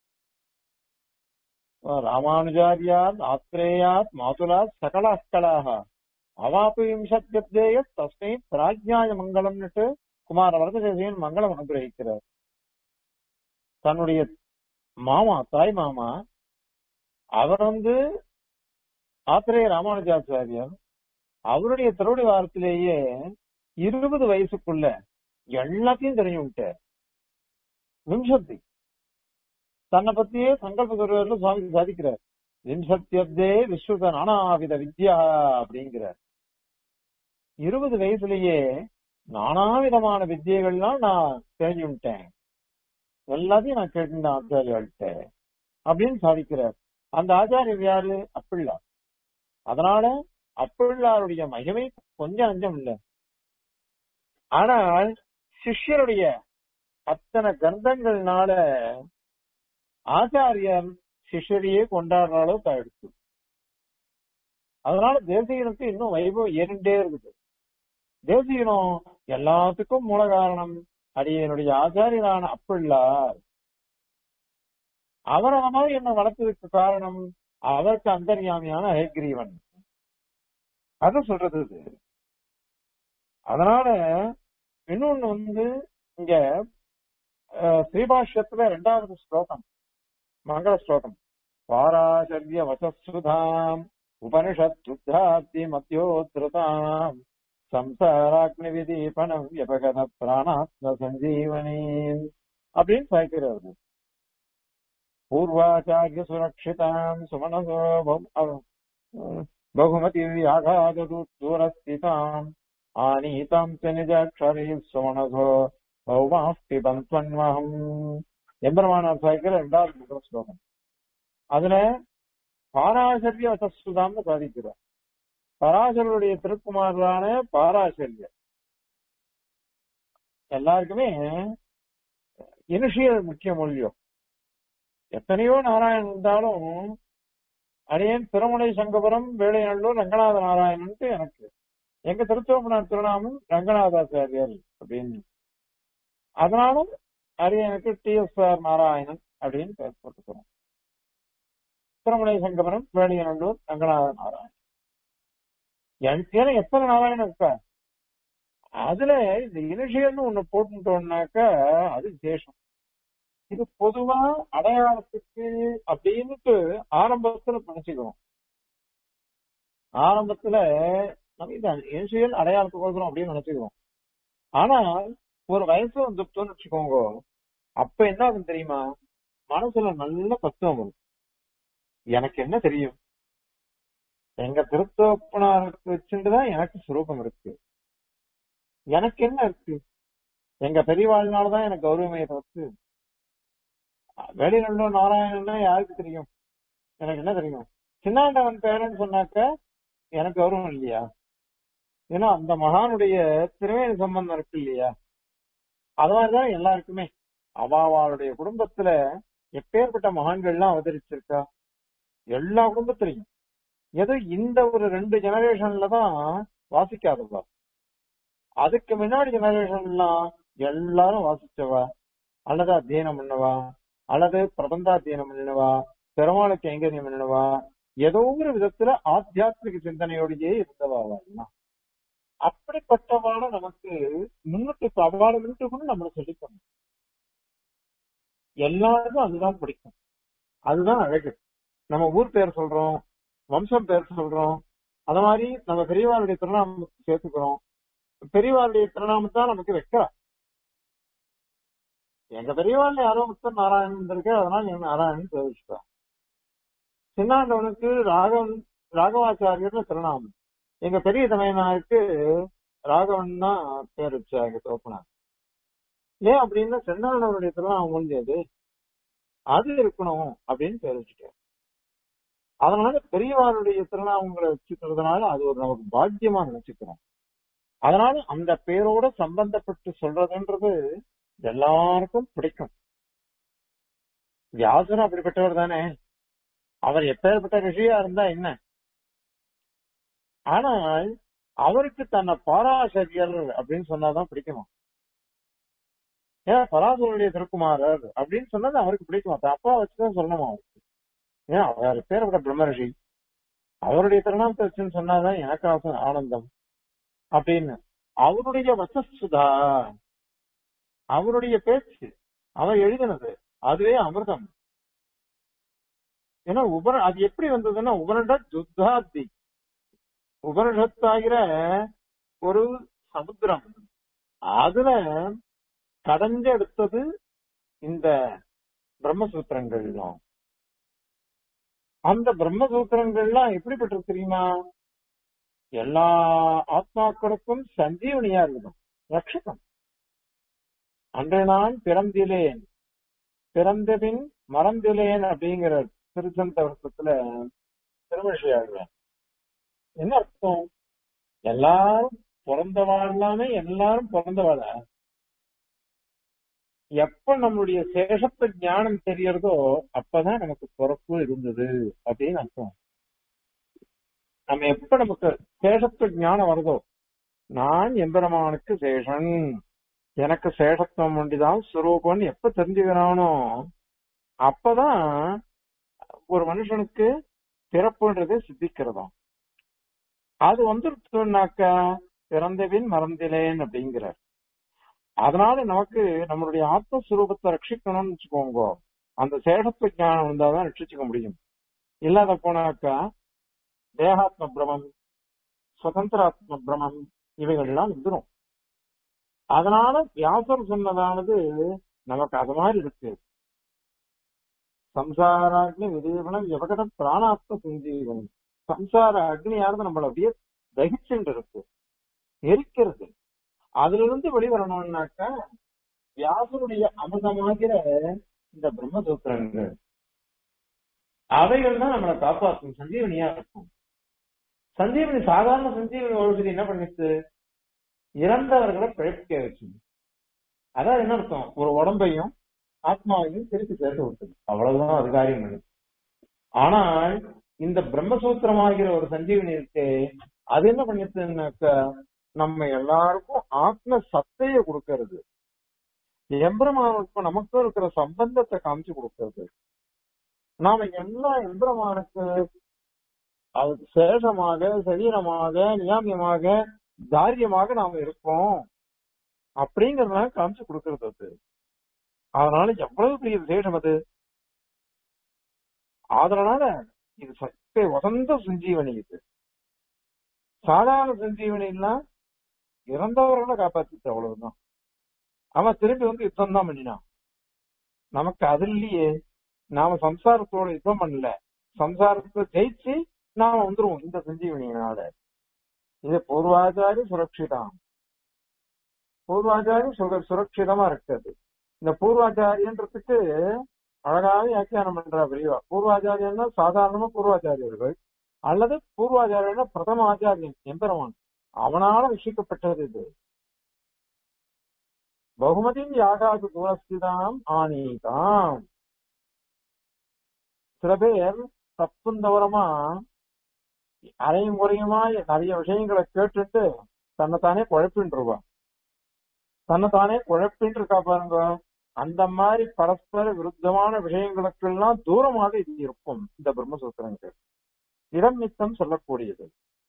ராமானுஜாரியாத் ஆத்ரேயாத் மாதுலாத் சகலாஸ்கலாக அவாப்பு விம்சத்யப்தேய தஸ்மை பிராஜ்யாய மங்களம்னுட்டு குமார வரதேசியன் மங்களம் அனுகிரகிக்கிறார் தன்னுடைய மாமா தாய் மாமா அவர் வந்து ஆத்திரேய ராமானுஜாச்சாரியர் அவருடைய திருவடி வாரத்திலேயே இருபது வயசுக்குள்ள எல்லாத்தையும் தெரிஞ்சு விட்டார் விம்சத்தி தன்னை பத்தியே சங்கல்ப துறையில சுவாமி சாதிக்கிறார் விம்சத்தியப்தே விஸ்வத நானாவித வித்யா அப்படிங்கிறார் இருபது வயசுலயே நானாவிதமான வித்தியைகள்லாம் நான் தெரிஞ்சு விட்டேன் எல்லாத்தையும் நான் கேட்டேன் ஆச்சாரியாள்கிட்ட அப்படின்னு சாதிக்கிறார் அந்த ஆச்சாரியர் யாரு அப்பிள்ளா அதனால அப்பிள்ளாருடைய மகிமை கொஞ்சம் நஞ்சம் இல்ல ஆனால் சிஷ்யருடைய அத்தனை கந்தங்கள்னால ஆச்சாரியர் சிஷ்யரையே கொண்டாடுற அளவுக்கு ஆயிடுச்சு அதனால தேசிகனுக்கு இன்னும் வைபவம் ஏறிண்டே இருக்குது தேசிகனும் எல்லாத்துக்கும் மூல காரணம் அடியனுடைய ஆச்சாரியரான அப்பிள்ளார் அவர் அந்த மாதிரி என்ன வளர்த்ததுக்கு காரணம் அவருக்கு அந்தர்யாமியான ஹேக்ரீவன் அது சொல்றது இது அதனால இன்னொன்னு வந்து இங்க அஹ், ஸ்ரீபாஷ்யத்துல ரெண்டாவது ஸ்லோகம் மங்கள ஸ்லோகம் பாராசர்ய வசஸ்ருதாம் உபனிஷத் சுத்தாப்தி மத்தியோத்ருதாம் சம்சாராக்னி விதீபனம் வியபகத பிராணாத்ம சஞ்சீவனி அப்படின்னு சாய்க்கிறாரு பூர்வாச்சாரிய சுரக்ஷிதாம் சுமனசோ பௌ- அஹ், பகுமதி வியாகாதது தூரஸ்திதாம் ஆனீதாம் ச நிஜாட்சரி சுமனசோ பௌமாஸ்தி பந்த்வன்மகம் எம்பெருமானார் சாய்க்கிற இரண்டாவது முதல் ஸ்லோகம் அதுல பாராசரிய வசஸ்துதாம்னு சாதிக்கிறார் பராசருடைய திருக்குமாரான பாராசரியர் எல்லாருக்குமே இனிஷியல் முக்கிய மொழியோ எத்தனையோ நாராயணன் இருந்தாலும் அடியேன் திருமலை சங்கபுரம் வேலைநல்லூர் ரங்கநாத நாராயணன்ட்டு எனக்கு எங்க திருத்தோப்பனார் திருநாமம் ரங்கநாதாச்சாரியர் அப்படின்னு அதனால அரியனுக்கு டி எஸ் ஆர் நாராயணன் அப்படின்னு பேர் போட்டுக்கிறோம் திருமலை சங்கபுரம் வேலையநல்லூர் ரங்கநாத நாராயணன் எனக்கு ஏன்னா எத்தனை நாராயணன் இருக்கா அதுல இந்த இனிஷியல்னு ஒண்ணு போட்டுட்டோம்னாக்கா அது விசேஷம் இது பொதுவா அடையாளத்துக்கு அப்படின்னுட்டு ஆரம்பத்துல நினைச்சுக்கிறோம் ஆரம்பத்துல நம்ம இந்த இனிஷியல் அடையாளத்துக்கு கொடுக்குறோம் அப்படின்னு நினைச்சுக்கிறோம் ஆனா ஒரு வயசு வந்துட்டோம்னு வச்சுக்கோங்க அப்ப என்ன ஆகும் தெரியுமா மனசுல நல்ல பத்துவம் வரும் எனக்கு என்ன தெரியும் எங்க திருத்தோப்பனாருக்கு வச்சுட்டுதான் எனக்கு சுரூபம் இருக்கு எனக்கு என்ன இருக்கு எங்க பெரியவாழ்னாலதான் எனக்கு கௌரவமே தவிர்த்து வெளிநல்லூர் நாராயணன்னா யாருக்கு தெரியும் எனக்கு என்ன தெரியும் சின்னாண்டவன் பேரன்னு சொன்னாக்க எனக்கு கௌரவம் இல்லையா ஏன்னா அந்த மகானுடைய திருவேணி சம்பந்தம் இருக்கு இல்லையா அது மாதிரிதான் எல்லாருக்குமே அவாவாளுடைய குடும்பத்துல எப்பேற்பட்ட மகான்கள்லாம் அவதரிச்சிருக்கா எல்லா குடும்பத்திலையும் ஏதோ இந்த ஒரு ரெண்டு ஜெனரேஷன்ல தான் வாசிக்காதவா அதுக்கு முன்னாடி ஜெனரேஷன்லாம் எல்லாரும் வாசிச்சவா அல்லது அத்தியனம் பண்ணவா அல்லது பிரபந்தாத்தியனம் பண்ணவா பெருமாளுக்கு கைங்கரியம் பண்ணவா ஏதோ ஒரு விதத்துல ஆத்தியாத்மிக சிந்தனையோடையே இருந்தவா எல்லாம் அப்படிப்பட்டவாட நமக்கு முன்னுக்கு அவளை முன்னுக்கு கூட நம்மளை சொல்லிக்கணும் எல்லாருக்கும் அதுதான் பிடிக்கும் அதுதான் அழகு நம்ம ஊர் பேர் சொல்றோம் வம்சம் பேர் சொல்றோம் அத மாதிரி நம்ம பெரியவாளுடைய திருநாமத்தை சேர்த்துக்கிறோம் பெரியவாளுடைய திருநாமத்தை தான் நமக்கு வைக்கிறா எங்க பெரியவாள் யாரோ முத்தர் நாராயணன் இருக்கு அதனால எங்க நாராயணன் பேர் வச்சுக்கிறோம் சின்னாண்டவனுக்கு ராகவன் ராகவாச்சாரியர்னு திருநாமம் எங்க பெரிய தமையனாருக்கு ராகவன் தான் பேர் வச்சாங்க தோப்பனார் ஏன் அப்படின்னா சென்னாண்டவனுடைய திருநாமம் முடிஞ்சது அது இருக்கணும் அப்படின்னு பேர் வச்சுட்டார் அதனால பெரியவாருடைய திருநாமங்களை வச்சுக்கிறதுனால அது ஒரு நமக்கு பாக்கியமா நினைச்சுக்கிறோம் அதனால அந்த பேரோட சம்பந்தப்பட்டு சொல்றதுன்றது எல்லாருக்கும் பிடிக்கும் வியாசரும் அப்படிப்பட்டவர் தானே அவர் எப்பேற்பட்ட ரிஷியா இருந்தா என்ன ஆனால் அவருக்கு தன்னை பாராசரியர் அப்படின்னு சொன்னாதான் பிடிக்குமா ஏன்னா பராசருடைய திருக்குமாரர் அப்படின்னு சொன்னது அவருக்கு பிடிக்குமா தன் அப்பா வச்சுதான் சொல்லணுமா அவருக்கு ஏன் அவர் பேர் விட பிரம்மரிஷி அவருடைய திருநாமத்தை வச்சுன்னு சொன்னாதான் எனக்கு ஆசை ஆனந்தம் அப்படின்னு அவருடைய வசசுதா அவருடைய பேச்சு அவர் எழுதினது அதுவே அமிர்தம் ஏன்னா உபர அது எப்படி வந்ததுன்னா உபரண்ட துத்தாத்தி உபனிஷத்தாகிற ஒரு சமுத்திரம் அதுல கடைஞ்சு எடுத்தது இந்த பிரம்மசூத்திரங்கள்லாம் அந்த பிரம்மசூத்திரங்கள்லாம் எப்படிப்பட்டது தெரியுமா எல்லா ஆத்மாக்களுக்கும் சஞ்சீவனியா இருக்கணும் ரட்சகம் அன்று நான் பிறந்திலேன் பிறந்தபின் மறந்திலேன் அப்படிங்கிற திருச்சந்த வருஷத்துல திருமழியாடுவேன் என்ன அர்த்தம் எல்லாரும் பிறந்தவாள் எல்லாமே எல்லாரும் பிறந்தவாள எப்ப நம்மளுடைய சேஷத்த ஞானம் தெரியறதோ அப்பதான் நமக்கு பிறப்பு இருந்தது அப்படின்னு அர்த்தம் நம்ம எப்ப நமக்கு சேஷத்த ஞானம் வருதோ நான் எம்பெருமானுக்கு சேஷன் எனக்கு சேஷத்துவம் ஒண்டிதான் சுரூபம்னு எப்ப தெரிஞ்சுக்கிறானோ அப்பதான் ஒரு மனுஷனுக்கு பிறப்புன்றது சித்திக்கிறதாம் அது வந்துருச்சுனாக்கா பிறந்தபின் மறந்திலேன் அப்படிங்கிறார் அதனால நமக்கு நம்மளுடைய ஆத்மஸ்வரூபத்தை ரட்சிக்கணும்னு வச்சுக்கோங்க அந்த சேஷத்துவ ஞானம் இருந்தாதான் ரட்சிச்சுக்க முடியும் இல்லாத போனாக்கா தேகாத்ம பிரமம் சுதந்திராத்ம பிரமம் இவைகள் எல்லாம் வந்துடும் அதனால வியாசர் சொன்னதானது நமக்கு அது மாதிரி இருக்கு சம்சாராக்னி விதீபனம் எவகத பிராணாத்ம சஞ்சீவனம் சம்சார அக்னியானது நம்மள அப்படியே தகிச்சுட்டு இருக்கு எரிக்கிறது அதுல இருந்து வெளிவரணும்னாக்கா வியாசருடைய அமிர்தமாகிற இந்த பிரம்மசூத்திரங்கள் அவைகள் தான் நம்மளை காப்பாற்றும் சஞ்சீவனியா இருக்கும் சஞ்சீவனி சாதாரண சஞ்சீவனி ஒழுகுது என்ன பண்ணிச்சு இறந்தவர்களை பிழைக்க வச்சு அதான் என்ன அர்த்தம் ஒரு உடம்பையும் ஆத்மாவையும் திருப்பி சேர்த்து விட்டது அவ்வளவுதான் அது காரியம் பண்ணு ஆனால் இந்த பிரம்மசூத்திரமாகிற ஒரு சஞ்சீவனி இருக்கே அது என்ன பண்ணிச்சுன்னாக்க நம்ம எல்லாருக்கும் ஆத்ம சத்தைய கொடுக்கறது எம்பிரமானுக்கும் நமக்கும் இருக்கிற சம்பந்தத்தை காமிச்சு கொடுக்கறது நாம எல்லா எம்பிரமானுக்கு அது சேஷமாக சரீரமாக நியாமியமாக தாரியமாக நாம இருக்கோம் அப்படிங்கறதுனால காமிச்சு கொடுக்கறது அது அதனால எவ்வளவு பெரிய விசேஷம் அது அதனால இது சக்தி வசந்த சஞ்சீவனி இது சாதாரண சஞ்சீவனி எல்லாம் இறந்தவர்களை காப்பாத்திச்சு அவ்வளவுதான் அவன் திரும்பி வந்து யுத்தம் தான் பண்ணினான் நமக்கு அது இல்லையே நாம சம்சாரத்தோட யுத்தம் பண்ணல சம்சாரத்தை ஜெயிச்சு நாம வந்துருவோம் இந்த சஞ்சீவனியினால இது பூர்வாச்சாரி சுரட்சிதம் பூர்வாச்சாரி சுர சுரட்சிதமா இருக்குது இந்த பூர்வாச்சாரியன்றதுக்கு அழகாக வியாக்கியானம் பண்றா பெரியவா பூர்வாச்சாரியன்னா சாதாரணமா பூர்வாச்சாரியர்கள் அல்லது பூர்வாச்சாரியன்னா பிரதம ஆச்சாரியன் எம்பெருமான் அவனால விஷிக்கப்பட்டது இது பகுமதியும் யாகாது தூரஸ்திதாம் ஆனீதாம் சில பேர் தப்புந்தவரமா அரையும் குறையுமா நிறைய விஷயங்களை கேட்டுட்டு தன்னைத்தானே குழப்பின்றுவா தன்னைத்தானே குழப்பின்னு இருக்கா பாருங்க அந்த மாதிரி பரஸ்பர விருத்தமான விஷயங்களுக்கெல்லாம் தூரமாக இது இருக்கும் இந்த பிரம்மசூத்திரங்கள் இடம் நித்தம் சொல்லக்கூடியது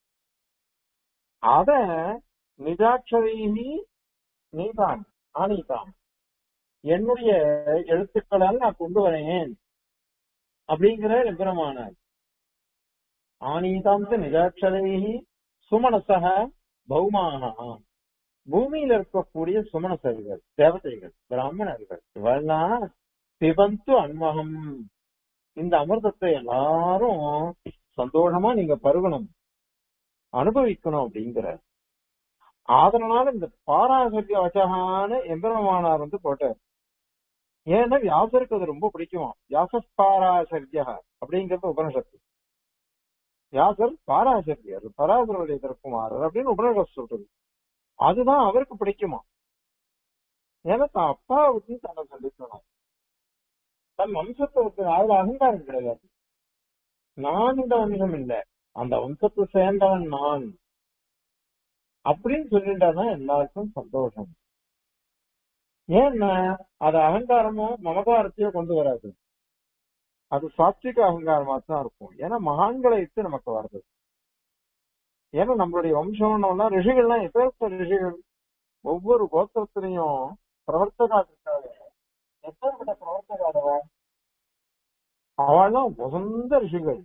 அத நிஜாட்சரீனி நீதான் ஆனிதான் என்னுடைய எழுத்துக்களால் நான் கொண்டு வரேன் அப்படிங்கிற எம்பெருமானார் ஆனீதாந்த நிஜாட்சரீஹி சுமனசக பௌமாக பூமியில இருக்கக்கூடிய சுமனசர்கள் தேவதைகள் பிராமணர்கள் இவெல்லாம் பிபந்து அன்மகம் இந்த அமிர்தத்தை எல்லாரும் சந்தோஷமா நீங்க பருகணும் அனுபவிக்கணும் அப்படிங்கிற அதனால இந்த பாராசரிய வச்சகான எம்பெருமானார் வந்து போட்டார் ஏன்னா வியாசருக்கு அது ரொம்ப பிடிக்குமா வியாச பாராசரியா அப்படிங்கிறது உபனிஷத்து வியாசர் பாராசரியர் பராசருடைய திருக்குமாரர் அப்படின்னு உபனிஷத்து சொல்றது அதுதான் அவருக்கு பிடிக்குமா ஏன்னா தான் அப்பா விட்டு தன்னை சொல்லிக்கணும் தன் வம்சத்தை விட்டு அதுல அகங்காரம் கிடையாது நான் இந்த வம்சம் இல்லை அந்த வம்சத்தை சேர்ந்தவன் நான் அப்படின்னு சொல்லிட்டாதான் எல்லாருக்கும் சந்தோஷம் ஏன்னா அது அகங்காரமோ மமகாரத்தையோ கொண்டு வராது அது சாத்விக அகங்காரமா தான் இருக்கும் ஏன்னா மகான்களை இட்டு நமக்கு வருது ஏன்னா நம்மளுடைய வம்சம்னா ரிஷிகள்லாம் எப்பேற்பட்ட ரிஷிகள் ஒவ்வொரு கோத்திரத்திலையும் பிரவர்த்தகா இருக்காங்க எப்பேற்பட்ட பிரவர்த்தகாதவ அவள்லாம் உசந்த ரிஷிகள்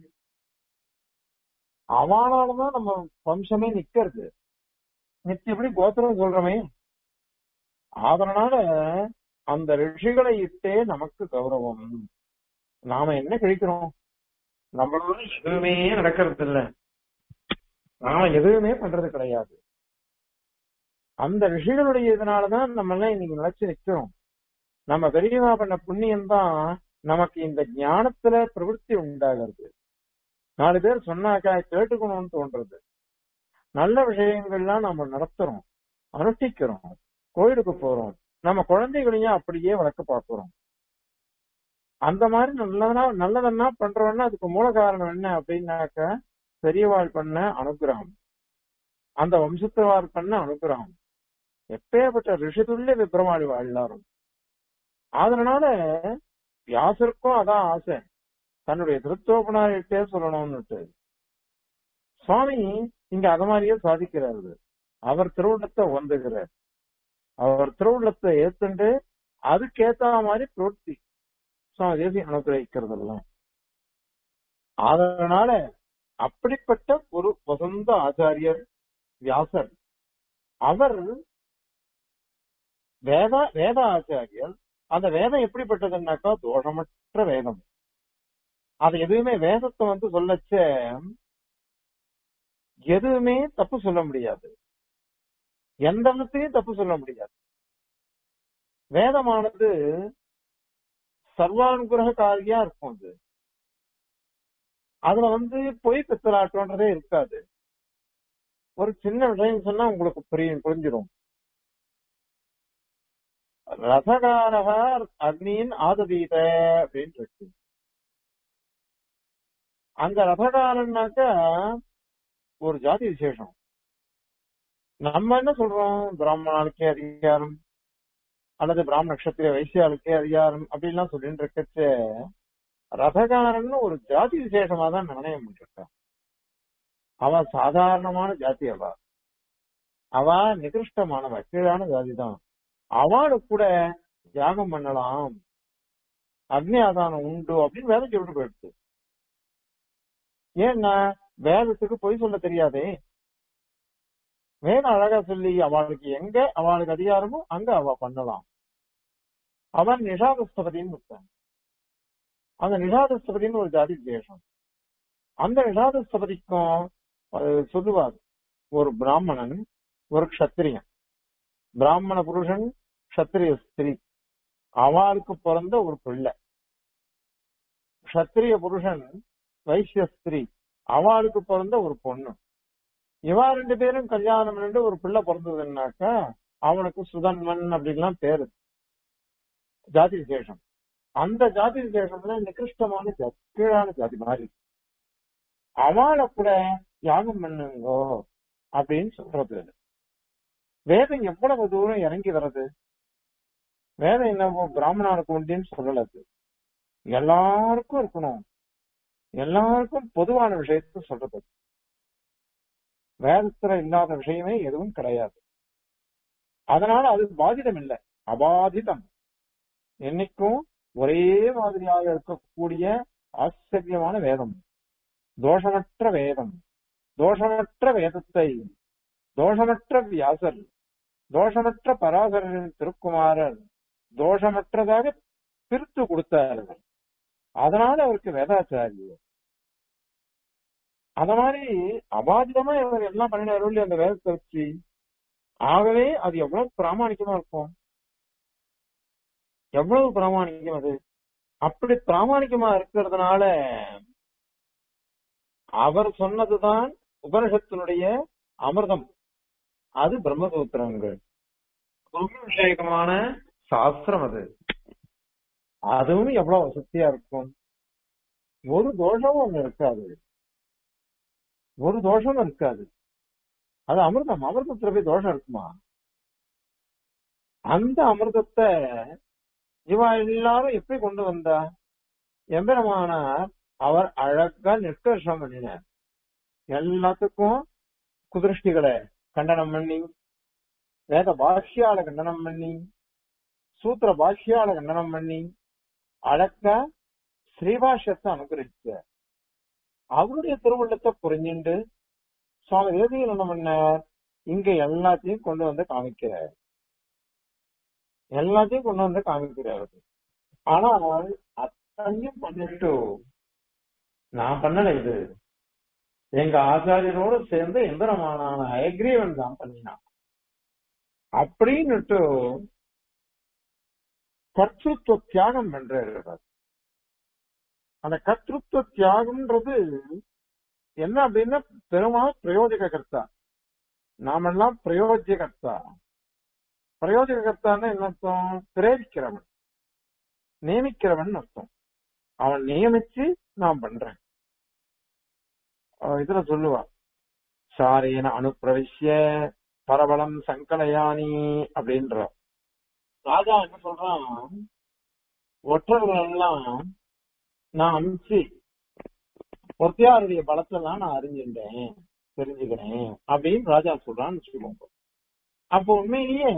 அவனாலதான் நம்ம வம்சமே நிக்கிறது நித்தியப்படி கோத்திரம் சொல்றமே அதனால அந்த ரிஷிகளை இட்டே நமக்கு கௌரவம் நாம என்ன கழிக்கிறோம் நம்மளோட எதுவுமே நடக்கிறது இல்ல நாம எதுவுமே பண்றது கிடையாது அந்த ரிஷிகளுடைய இதனாலதான் நம்ம எல்லாம் இன்னைக்கு நிலைச்சு நிக்கிறோம் நம்ம பெரியமா பண்ண புண்ணியம் தான் நமக்கு இந்த ஞானத்துல பிரவൃத்தி உண்டாகிறது நாலு பேர் சொன்னாக்கா கேட்டுக்கணும்னு தோன்றது நல்ல விஷயங்கள்லாம் நம்ம நடத்துறோம் அனுஷ்டிக்கிறோம் கோயிலுக்கு போறோம் நம்ம குழந்தைகளையும் அப்படியே வளர்க்க பார்க்கிறோம் அந்த மாதிரி நல்லதனா நல்லதென்னா பண்றோம்னா அதுக்கு மூல காரணம் என்ன அப்படின்னாக்க பெரியவாள் பண்ண அனுகிரகம் அந்த வம்சத்தவார் பண்ண அனுகிரகம் எப்பேற்பட்ட ரிஷிதுல்ல விப்ரமாளி எல்லாரும் அதனால வியாசருக்கும் அதான் ஆசை தன்னுடைய திருத்தோபனாரிட்டே சொல்லணும்னுட்டு சுவாமி இங்க அத மாதிரியே சாதிக்கிறாரு அவர் திருவுள்ளத்தை வந்துகிறார் அவர் திருவுள்ளத்தை ஏத்துண்டு அதுக்கேத்த மாதிரி பிரவர்த்தி சுவாமி தேசி அனுகிரகிக்கிறதெல்லாம் அதனால அப்படிப்பட்ட ஒரு வசந்த ஆச்சாரியர் வியாசர் அவர் வேத வேத ஆச்சாரியர் அந்த வேதம் எப்படிப்பட்டதுன்னாக்கா தோஷமற்ற வேதம் அது எதுவுமே வேதத்தை வந்து சொல்லச்ச எதுவுமே தப்பு சொல்ல முடியாது எந்த விதத்தையும் தப்பு சொல்ல முடியாது வேதமானது சர்வானுகிரகக்காரியா இருக்கும் அது அதுல வந்து பொய் பித்தலாட்டம்ன்றதே இருக்காது ஒரு சின்ன விஷயம் சொன்னா உங்களுக்கு புரியும் புரிஞ்சிடும் ரசகாரக அக்னியின் ஆததீத அப்படின்னு இருக்கு அந்த ரசகாரன்னாக்க ஒரு ஜாதி விசேஷம் நம்ம என்ன சொல்றோம் பிராமணாளுக்கே அதிகாரம் அல்லது பிராமண நட்சத்திர வைசியாளுக்கே அதிகாரம் அப்படின்லாம் சொல்லிட்டு இருக்கச்ச ரதகாரன் ஒரு ஜாதி விசேஷமா தான் நிர்ணயம் பண்ணிருக்கான் அவ சாதாரணமான ஜாதி அவ அவ நிகிருஷ்டமானவ கீழான ஜாதி தான் அவளுக்கு கூட தியாகம் பண்ணலாம் அக்னி ஆதானம் உண்டு அப்படின்னு வேதம் சொல்லிட்டு போயிடுச்சு ஏன்னா வேதத்துக்கு பொய் சொல்ல தெரியாதே வேதம் அழகா சொல்லி அவளுக்கு எங்க அவளுக்கு அதிகாரமோ அங்க அவ பண்ணலாம் அவன் நிஷாதஸ்தபதின்னு இருக்கான் அந்த நிஷாதஸ்தபதின்னு ஒரு ஜாதி விசேஷம் அந்த நிஷாதஸ்தபதிக்கும் சொல்லுவார் ஒரு பிராமணன் ஒரு க்ஷத்திரியன் பிராமண புருஷன் க்ஷத்திரிய ஸ்திரீ அவளுக்கு பிறந்த ஒரு பிள்ளை க்ஷத்திரிய புருஷன் வைசிய ஸ்திரீ அவளுக்கு பிறந்த ஒரு பொண்ணு இவா ரெண்டு பேரும் கல்யாணம் பண்ணிட்டு ஒரு பிள்ளை பிறந்ததுன்னாக்கா அவனுக்கு சுதன்மன் அப்படின்லாம் பேரு ஜாதி விசேஷம் அந்த ஜாதி விசேஷம்ல நிகிருஷ்டமான ஜாதி கீழான ஜாதி மாதிரி அவளை கூட யாகம் பண்ணுங்கோ அப்படின்னு சொல்றது வேதம் எவ்வளவு தூரம் இறங்கி வர்றது வேதம் என்ன பிராமணனுக்கு உண்டுன்னு சொல்லல அது எல்லாருக்கும் இருக்கணும் எல்லாருக்கும் பொதுவான விஷயத்த சொல்றது வேதத்துல இல்லாத விஷயமே எதுவும் கிடையாது அதனால அது பாதிதம் இல்லை அபாதிதம் என்னைக்கும் ஒரே மாதிரியாக இருக்கக்கூடிய ஆச்சரியமான வேதம் தோஷமற்ற வேதம் தோஷமற்ற வேதத்தை தோஷமற்ற வியாசர் தோஷமற்ற பராசரரின் திருக்குமாரர் தோஷமற்றதாக பிரித்து கொடுத்தார்கள் அதனால அவருக்கு வேதாச்சாரியர் அத மாதிரி அபாதிதமா இவர் எல்லாம் பண்ணினாரு இல்லையா அந்த வேதத்தை வச்சு ஆகவே அது எவ்வளவு பிராமணிக்கமா இருக்கும் எவ்வளவு பிராமணிக்கம் அது அப்படி பிராமணிக்கமா இருக்கிறதுனால அவர் சொன்னதுதான் உபனிஷத்தினுடைய அமிர்தம் அது பிரம்மசூத்திரங்கள் பிரம்ம விஷயகமான சாஸ்திரம் அது அதுவும் எவ்வளவு வசதியா இருக்கும் ஒரு தோஷமும் அங்க இருக்காது ஒரு தோஷமும் இருக்காது அது அமிர்தம் அமிர்தத்துல போய் தோஷம் இருக்குமா அந்த அமிர்தத்தை இவ எல்லாரும் எப்படி கொண்டு வந்தா எம்பெருமானார் அவர் அழகா நிஷ்கர்ஷம் பண்ணினார் எல்லாத்துக்கும் குதிருஷ்டிகளை கண்டனம் பண்ணி வேத பாஷ்யால கண்டனம் பண்ணி சூத்திர பாஷ்யால கண்டனம் பண்ணி அழகா ஸ்ரீபாஷ்யத்தை அனுகிரகிச்சார் அவருடைய திருவுள்ளத்தை புரிஞ்சுண்டு சுவாமி தேசிகள் என்ன பண்ணார் இங்க எல்லாத்தையும் கொண்டு வந்து காமிக்கிறார் எல்லாத்தையும் கொண்டு வந்து காமிக்கிறார் ஆனால் அத்தனையும் பண்ணிட்டு நான் பண்ணல இது எங்க ஆச்சாரியரோடு சேர்ந்து எந்திரமானான அயக்ரீவன் தான் பண்ணினான் அப்படின்னுட்டு கர்த்தத்துவ தியாகம் பண்றாரு அந்த கர்த்தத்துவ தியாகம்ன்றது என்ன அப்படின்னா பெருமா பிரயோஜக கர்த்தா நாமெல்லாம் பிரயோஜகர்த்தா பிரயோஜகர்த்தான்னு என்ன அர்த்தம் பிரேரிக்கிறவன் நியமிக்கிறவன் அர்த்தம் அவன் நியமிச்சு நான் பண்றேன் அஹ் இதுல சொல்லுவா சாரேன அனுப்பிரவிஷ்ய பரபலம் சங்கலயானி அப்படின்ற ராஜா என்ன சொல்றான் ஒற்றர்கள் எல்லாம் நான் அனுப்பிச்சு ஒத்தையாருடைய பலத்தெல்லாம் நான் அறிஞ்சிட்டேன் தெரிஞ்சுக்கிறேன் அப்படின்னு ராஜா சொல்றான்னு வச்சுக்கோங்க அப்போ உண்மையிலேயே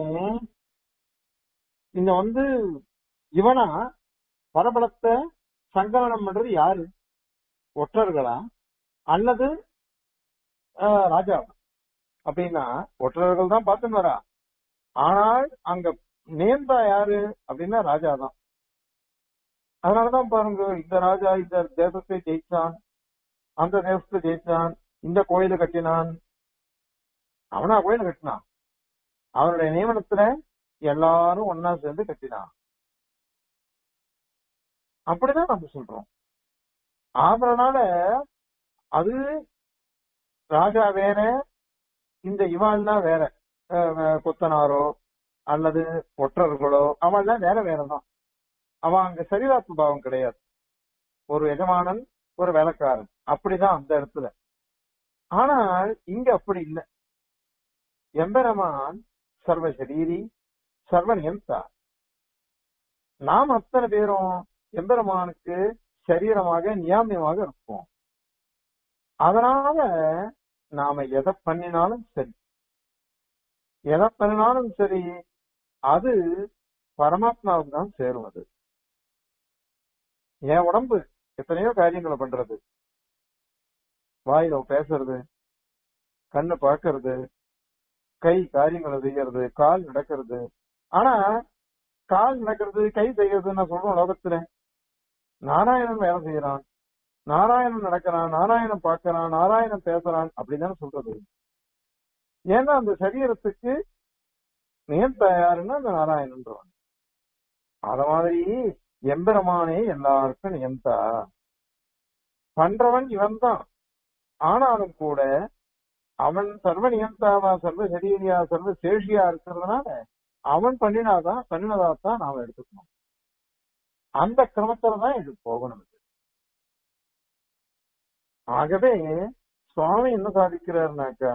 இந்த வந்து இவனா பரபலத்தை சங்கலனம் பண்றது யாரு ஒற்றர்களா அல்லது ஆஹ், ராஜாவா அப்படின்னா ஒற்றர்கள் தான் பார்த்துன்னு வரா ஆனால் அங்க நேர்ந்தா யாரு அப்படின்னா ராஜா தான் அதனாலதான் பாருங்க இந்த ராஜா இந்த தேசத்தை ஜெயிச்சான் அந்த தேசத்தை ஜெயிச்சான் இந்த கோயிலை கட்டினான் அவனா கோயிலை கட்டினான் அவனுடைய நியமனத்துல எல்லாரும் ஒன்னா சேர்ந்து கட்டினான் அப்படிதான் நம்ம சொல்றோம் அதனால அது ராஜா வேற இந்த இவாள்னா வேற அஹ் அஹ் கொத்தனாரோ அல்லது ஒற்றர்களோ அவள்லாம் வேற வேறதான் அவன் அங்க சரீராத்ம பாவம் கிடையாது ஒரு எஜமானன் ஒரு வேலைக்காரன் அப்படிதான் அந்த இடத்துல ஆனால் இங்க அப்படி இல்லை எம்பெருமான் சர்வ சரீரி சர்வ நியந்தா நாம் அத்தனை பேரும் எம்பெருமானுக்கு சரீரமாக நியாமியமாக இருப்போம் அதனால நாம எதை பண்ணினாலும் சரி எதை பண்ணினாலும் சரி அது பரமாத்மாவுக்கு தான் சேரும் அது என் உடம்பு எத்தனையோ காரியங்களை பண்றது வாயில பேசுறது கண்ணு பார்க்கறது கை காரியங்களை செய்யறது கால் நடக்கிறது ஆனா கால் நடக்கிறது கை செய்யறதுன்னு நான் சொல்றோம் லோகத்துல நாராயணன் வேலை செய்யறான் நாராயணன் நடக்கிறான் நாராயணன் பார்க்கறான் நாராயணன் பேசுறான் அப்படின்னு சொல்றது ஏன்னா அந்த சரீரத்துக்கு நியந்தா யாருன்னா அந்த நாராயணன்றவன் அத மாதிரி எம்பெருமானே எல்லாருக்கும் நியந்தா பண்றவன் இவன் தான் ஆனாலும் கூட அவன் சர்வ நியந்தாவா சர்வ சரீரியா சர்வ சேஷியா இருக்கிறதுனால அவன் பண்ணினாதான் பண்ணினதாத்தான் நாம எடுத்துக்கணும் அந்த கிரமத்துல தான் இது போகணும் இது. ஆகவே சுவாமி என்ன சாதிக்கிறாருனாக்கா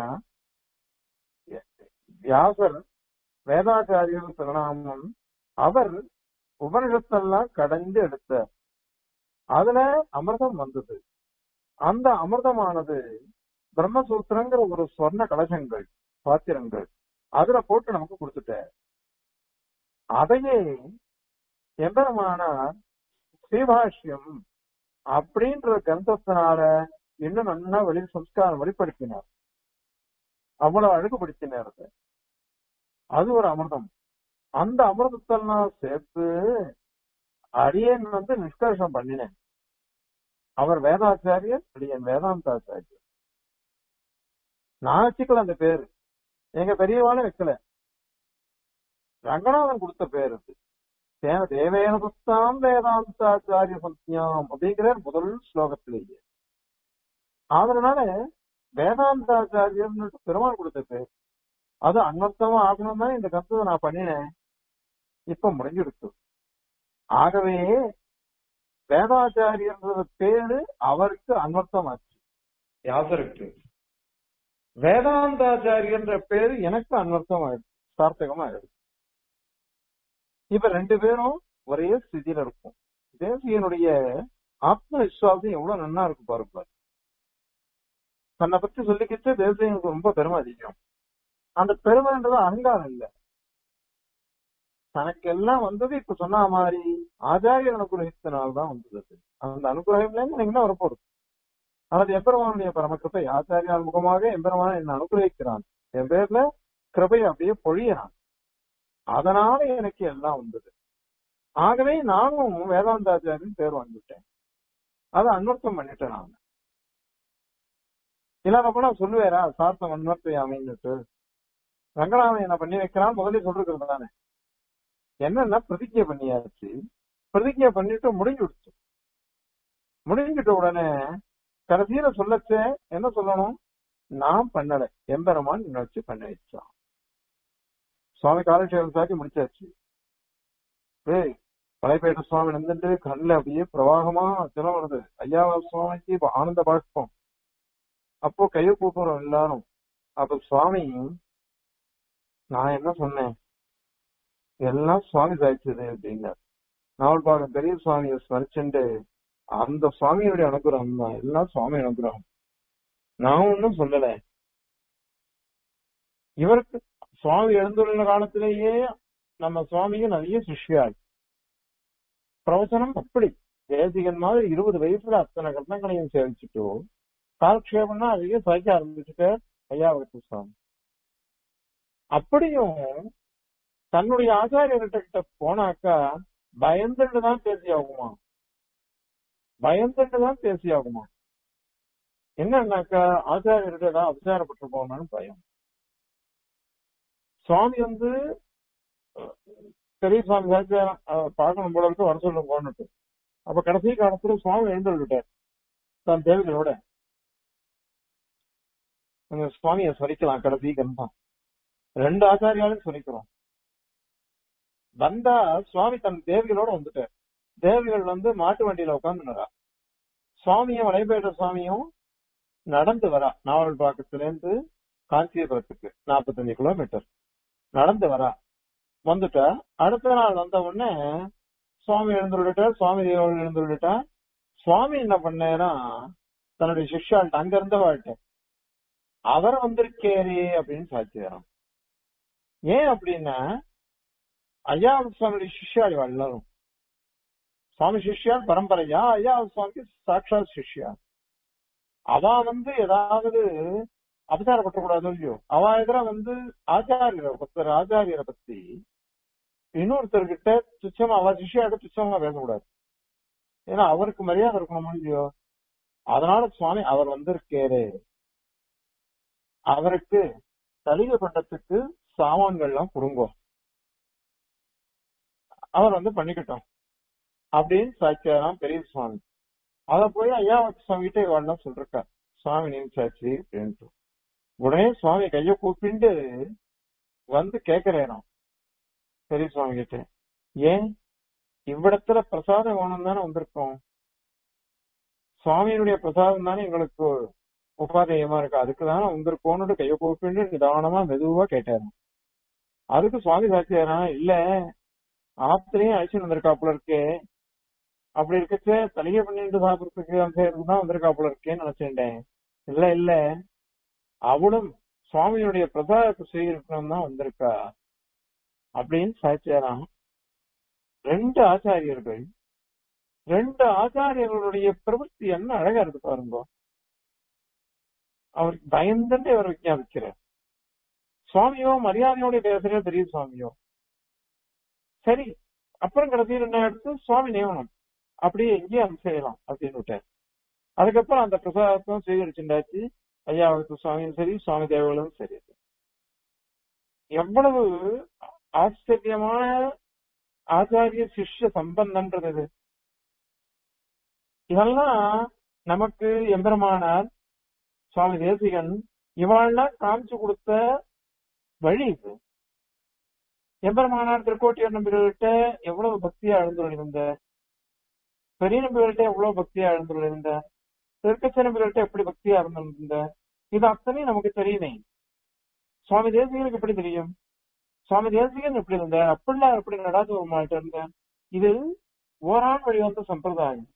வியாசர் வேதாச்சாரியர் பிரணாமம் அவர் உபனிஷத்தெல்லாம் கடந்து எடுத்தார் அதுல அமிர்தம் வந்தது அந்த அமிர்தமானது பிரம்மசூத்திரங்கிற ஒரு சொர்ண கலசங்கள் பாத்திரங்கள் அதுல போட்டு நமக்கு கொடுத்துட்டார் அதையே எம்பெருமானார் ஸ்ரீபாஷ்யம் அப்படின்ற கிரந்தத்தினால இன்னும் நல்லா வெளி சம்ஸ்காரம் வெளிப்படுத்தினார் அவ்வளவு அழகுபடுத்தினார் அதை. அது ஒரு அமிர்தம் அந்த அமிர்தத்தெல்லாம் சேர்த்து அடியன் வந்து நிஷ்கர்ஷம் பண்ணினேன் அவர் வேதாச்சாரியர் அடியன் வேதாந்தாச்சாரியர் நான் வச்சுக்கல அந்த பேரு எங்க பெரியவாளும் வைக்கல ரங்கநாதன் கொடுத்த பேர் அது தேவ தேவேன புஸ்தாம் வேதாந்தாச்சாரிய சத்யாம் அப்படிங்கிற முதல் ஸ்லோகத்திலேயே அதனால வேதாந்தாச்சாரியர்னு பெருமாள் கொடுத்த பேர் அது அன்வர்த்தமா ஆகணும் தான் இந்த கருத்தை நான் பண்ணினேன் இப்ப முடிஞ்சிடுச்சு ஆகவே வேதாச்சாரியன்ற பேரு அவருக்கு அன்வர்த்தமாச்சு யாசருக்கு வேதாந்தாச்சாரியன்ற பேரு எனக்கு அன்வர்த்தம் ஆயிடுச்சு சார்த்தகமா ஆயிடுச்சு இப்ப ரெண்டு பேரும் ஒரே ஸ்திதியில இருக்கும் தேசியனுடைய ஆத்ம விசுவாசம் எவ்வளவு நன்னா இருக்கு பாருங்க தன்னை பத்தி சொல்லிக்கிட்டு தேசியனுக்கு ரொம்ப பெருமை அதிகம் அந்த பெருமைன்றது அகங்காரம் இல்ல தனக்கு எல்லாம் வந்தது இப்ப சொன்ன மாதிரி ஆச்சாரிய அனுகிரகத்தினால்தான் வந்தது அது. அந்த அனுகிரகம்ல இருந்து எனக்கு என்ன வரப்போகுது அல்லது எம்பெருமானுடைய பரமக்கிருப்பை ஆச்சாரியால் முகமாக எம்பெருமான் என்ன அனுகிரகிக்கிறான் என் பேர்ல கிருபை அப்படியே பொழியறான் அதனால எனக்கு எல்லாம் வந்தது ஆகவே நானும் வேதாந்தாச்சாரியின் பேர் வாங்கிவிட்டேன் அதை அன்வர்த்தம் பண்ணிட்டேன் நான் இல்லாம கூட சொல்லுவேரா சார்த்தம் அன்வர்த்தை அமைந்துட்டு ரங்கநாதன் என்ன பண்ணி வைக்கிறான் முதல்ல சொல்றது தானே என்னன்னா பிரதிஜை பண்ணியாச்சு பிரதிஜை பண்ணிட்டு முடிஞ்சு விடுச்சு முடிஞ்சிட்ட உடனே கடைசியில சொல்லச்சே என்ன சொல்லணும் நான் பண்ணல எம்பெருமான் என்ன வச்சு பண்ண வச்சான் சுவாமி காலக்ஷேபம் சாட்டி முடிச்சாச்சு ஏய் மலைப்பேட்ட சுவாமி நின்றுட்டு கண்ணுல அப்படியே பிரவாகமா ஜலம் வருது ஐயா சுவாமிக்கு இப்ப ஆனந்த பாஷ்பம் அப்போ கையை கூப்பிடுறோம் எல்லாரும் அப்ப சுவாமி நான் என்ன சொன்னேன் எல்லாம் சுவாமி சாய்ச்சது அப்படின்னார் நாவல்பாகம் பெரிய சுவாமியை ஸ்மரிச்சுண்டு அந்த சுவாமியுடைய அனுகிரகம் தான் எல்லாம் சுவாமி அனுகிரகம் நான் ஒன்னும் சொல்லல இவருக்கு சுவாமி எழுந்துள்ள காலத்திலேயே நம்ம சுவாமிக்கு நிறைய சிஷ்யாள் பிரவச்சனம் அப்படி தேசிகன் மாதிரி இருபது வயசுல அத்தனை கட்டங்களையும் சேவிச்சுட்டு காலக்ஷேபம்னா அதையே சாய்க்க ஆரம்பிச்சுட்டு ஐயாவகத்து சுவாமி அப்படியும் தன்னுடைய ஆச்சாரியர்கிட்ட கிட்ட போனாக்கா பயந்துட்டு தான் பேசி ஆகுமா பயந்துட்டு தான் பேசி ஆகுமா என்னன்னாக்கா ஆச்சாரியர்கிட்ட ஏதாவது அபச்சாரப்பட்டு போகணும்னு பயம் சுவாமி வந்து பெரிய சுவாமி சாச்சாரம் பார்க்கணும் போல இருக்கு வர சொல்லும் போன்னுட்டு அப்ப கடைசி காலத்துல சுவாமி எழுந்துள்ளார் தன் தேவிகளோட அந்த சுவாமியை சொரிக்கலாம் கடைசி கண்தான் ரெண்டு ஆச்சாரியாலும் சொரிக்கிறோம் வந்தா சுவாமி தன் தேவிகளோட வந்துட்டார் தேவிகள் வந்து மாட்டு வண்டியில உட்காந்துனரா சுவாமியும் வளைபேட்ட சுவாமியும் நடந்து வரா நாவல் பாக்கத்துல இருந்து காஞ்சிபுரத்துக்கு நாற்பத்தஞ்சு கிலோமீட்டர் நடந்து வரா வந்துட்டா அடுத்த நாள் வந்த உடனே சுவாமி எழுந்துள்ளிட்டார் சுவாமி தேவர்கள் எழுந்துள்ளிட்டா சுவாமி என்ன பண்ணேன்னா தன்னுடைய சிஷ்யாள்கிட்ட அங்க இருந்த வாழ்க்கை அவர் வந்திருக்கேரே அப்படின்னு சாட்சியாராம் ஏன் அப்படின்னா ஐயா சுவாமியுடைய சிஷ்யாள் எல்லாரும் சுவாமி சிஷ்யால் பரம்பரையா ஐயா சுவாமிக்கு சாட்சாத் சிஷ்யா அவ வந்து ஏதாவது அபச்சாரப்பட்டக்கூடாது இல்லையோ அவ எதிர வந்து ஆச்சாரியரை ஒருத்தர் ஆச்சாரியரை பத்தி இன்னொருத்தர்கிட்ட துச்சமா அவ சிஷ்யாட்ட துச்சமா பேசக்கூடாது ஏன்னா அவருக்கு மரியாதை இருக்கணும் இல்லையோ அதனால சுவாமி அவர் வந்திருக்கேரு அவருக்கு தலிக பண்டத்துக்கு சாமான்கள்லாம் கொடுங்கோ அவர் வந்து பண்ணிக்கிட்டோம் அப்படின்னு சாட்சியாராம் பெரிய சுவாமி அத போய் ஐயா சுவாமி கிட்ட இவாள்லாம் சொல்றா சுவாமி நினைச்சாச்சு அப்படின்ட்டு உடனே சுவாமி கைய கூப்பிண்டு வந்து கேக்குறேனோ பெரிய சுவாமி கிட்ட ஏன் இவ்விடத்துல பிரசாதம் வேணும் தானே வந்திருக்கோம் சுவாமியினுடைய பிரசாதம் தானே எங்களுக்கு உபாதேயமா இருக்கு அதுக்கு தானே வந்திருக்கோன்னு கைய கூப்பிண்டு நிதானமா மெதுவா கேட்டாரு அதுக்கு சுவாமி சாட்சியாரா இல்ல ஆத்திரையும் அழைச்சிட்டு வந்திருக்காப்புல இருக்கே அப்படி இருக்கச்சே தலிகை பண்ணிட்டு சாப்பிடுறதுக்கு அந்த தான் வந்திருக்காப்புல இருக்கேன்னு நினைச்சேன் இல்ல இல்ல அவளும் சுவாமியுடைய பிரசாதத்தை செய்யணும் தான் வந்திருக்கா அப்படின்னு சாட்சியாராம் ரெண்டு ஆச்சாரியர்கள் ரெண்டு ஆச்சாரியர்களுடைய பிரவൃத்தி என்ன அழகா இருக்கு பாருங்க அவருக்கு பயந்துட்டு அவர் விஞ்ஞாபிக்கிறார் சுவாமியோ மரியாதையோட பேசுற பெரிய சுவாமியோ சரி அப்புறம் கடைசியில் என்ன எடுத்து சுவாமி நியமனம் அப்படியே எங்கேயும் அது செய்யலாம் அப்படின்னு விட்டார் அதுக்கப்புறம் அந்த பிரசாதத்தும் சுவீகரிச்சுட்டாச்சு ஐயாவுக்கு சுவாமியும் சரி சுவாமி தேவர்களும் சரி எவ்வளவு ஆச்சரியமான ஆச்சாரிய சிஷ்ய சம்பந்தம்ன்றது இது இதெல்லாம் நமக்கு எம்பெருமானார் சுவாமி தேசிகன் இவாள்லாம் காமிச்சு கொடுத்த வழி இது எம்பெருமானார் திருக்கோட்டியார் நம்பிகள்கிட்ட எவ்வளவு பக்தியா எழுந்துள்ளிருந்த பெரிய நம்பிகள்கிட்ட எவ்வளவு பக்தியா எழுந்துள்ளிருந்த திருக்கச்ச நம்பிகள்கிட்ட எப்படி பக்தியா இருந்திருந்த இது அத்தனையும் நமக்கு தெரியுமே சுவாமி தேசிகனுக்கு எப்படி தெரியும் சுவாமி தேசிகன் எப்படி இருந்த அப்படிலாம் எப்படி நடாது ஒரு மாட்ட இருந்த இது ஓரான் வழி வந்த சம்பிரதாயம்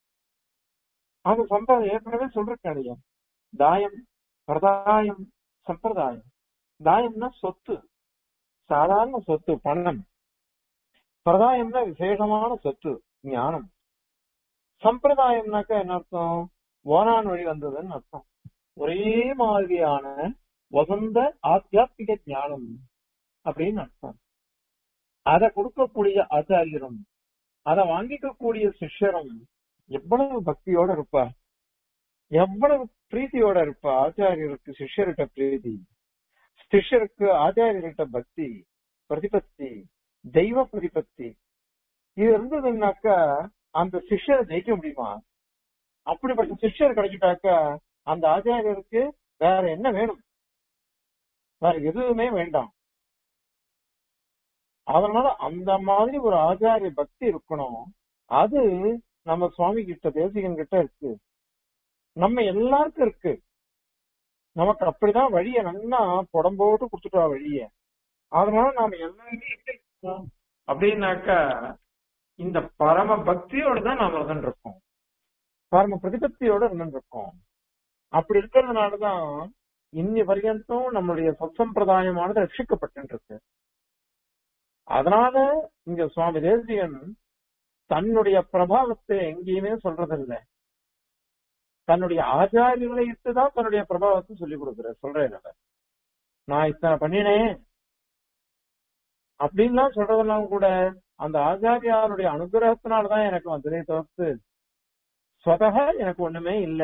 அந்த சம்பிரதாயம் ஏற்கனவே சொல்றேன் இல்லையா தாயம் பிரதாயம் சம்பிரதாயம் தாயம்னா சொத்து சாதாரண சொத்து பணம் பிரதாயம்னா விசேஷமான சொத்து ஞானம் சம்பிரதாயம்னாக்கா என்ன அர்த்தம் ஓரான் வழி வந்ததுன்னு அர்த்தம் ஒரே மாதிரியான வசந்த ஆத்தியாத்மிக ஞானம் அப்படின்னு அர்த்தம் அதை கொடுக்கக்கூடிய ஆச்சாரியரும் அதை வாங்கிக்கக்கூடிய சிஷ்யரும் எவ்வளவு பக்தியோட இருப்பா எவ்வளவு பிரீத்தியோட இருப்பா ஆச்சாரியருக்கு சிஷ்யர்கிட்ட பிரீதி சிஷ்யருக்கு ஆச்சாரியர்கிட்ட பக்தி பிரதிபத்தி தெய்வ பிரதிபத்தி இது இருந்ததுன்னாக்கா அந்த சிஷ்யரை ஜெயிக்க முடியுமா அப்படிப்பட்ட சிஷ்யர் கிடைச்சிட்டாக்கா அந்த ஆச்சாரியருக்கு வேற என்ன வேணும் வேற எதுவுமே வேண்டாம் அதனால அந்த மாதிரி ஒரு ஆச்சாரிய பக்தி இருக்கணும் அது நம்ம சுவாமி கிட்ட தேசிகன் கிட்ட இருக்கு நம்ம எல்லாருக்கும் இருக்கு நமக்கு அப்படிதான் வழிய நல்லா புடம்போட்டு கொடுத்துட்டா வழிய அதனால நாம எல்லாருமே எப்படி இருக்கோம் அப்படின்னாக்கா இந்த பரம பக்தியோட தான் நாம இருந்துட்டு இருக்கோம் பரம பிரதிபத்தியோட இருந்துட்டு இருக்கோம் அப்படி இருக்கிறதுனாலதான் இன்னி பர்யந்தம் நம்மளுடைய சத்சம்பிரதாயமானது ரட்சிக்கப்பட்டு இருக்கு அதனால இங்க சுவாமி தேசியன் தன்னுடைய பிரபாவத்தை எங்கேயுமே சொல்றதில்லை தன்னுடைய ஆச்சாரியர்களை இட்டுதான் தன்னுடைய பிரபாவத்தை சொல்லிக் கொடுக்குற சொல்றேன் அதை. நான் இத்தனை பண்ணினேன் அப்படின்லாம் சொல்றதெல்லாம் கூட அந்த ஆச்சாரியாருடைய அனுகிரகத்தினாலதான் எனக்கு வந்ததே தவிர்த்து ஸ்வதக எனக்கு ஒண்ணுமே இல்ல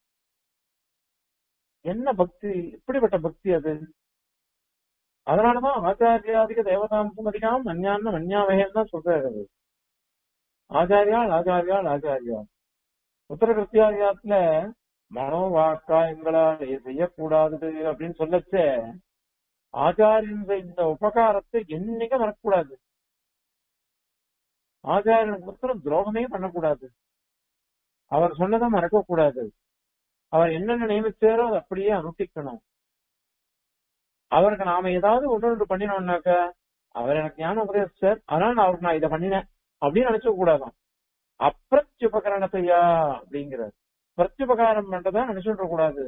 என்ன பக்தி எப்படிப்பட்ட பக்தி அது அதனாலதான் ஆச்சாரியாதிக தேவதாம்சம் அதிகம் அஞ்ஞான மஞ்ஞாவகைன்னு தான் சொல்றாரு அது. ஆச்சாரியால் ஆச்சாரியால் ஆச்சாரியால் உத்தர கிருத்தியாதிகாரத்துல மனோ வாக்கா எங்களால் இது செய்யக்கூடாது அப்படின்னு சொல்லச்சே ஆச்சாரியன் இந்த உபகாரத்தை என்னைக்கும் மறக்கக்கூடாது ஆச்சாரியனுக்கு மாத்திரம் துரோகமே பண்ணக்கூடாது அவர் சொன்னதை மறக்க கூடாது அவர் என்னென்ன நியமிச்சாரோ அதை அப்படியே அனுஷ்டிக்கணும் அவருக்கு நாம ஏதாவது ஒன்று ஒன்று பண்ணினோம்னாக்க அவர் எனக்கு ஞானம் உபதேசிச்சார் அதனால நான் அவருக்கு நான் இதை பண்ணினேன் அப்படின்னு நினைச்ச கூடாதான் அப்பிரத்யுபகரணத்தையா அப்படிங்கிறார் பிரத்யுபகாரம் பண்றதா நினைச்சுட்டு கூடாது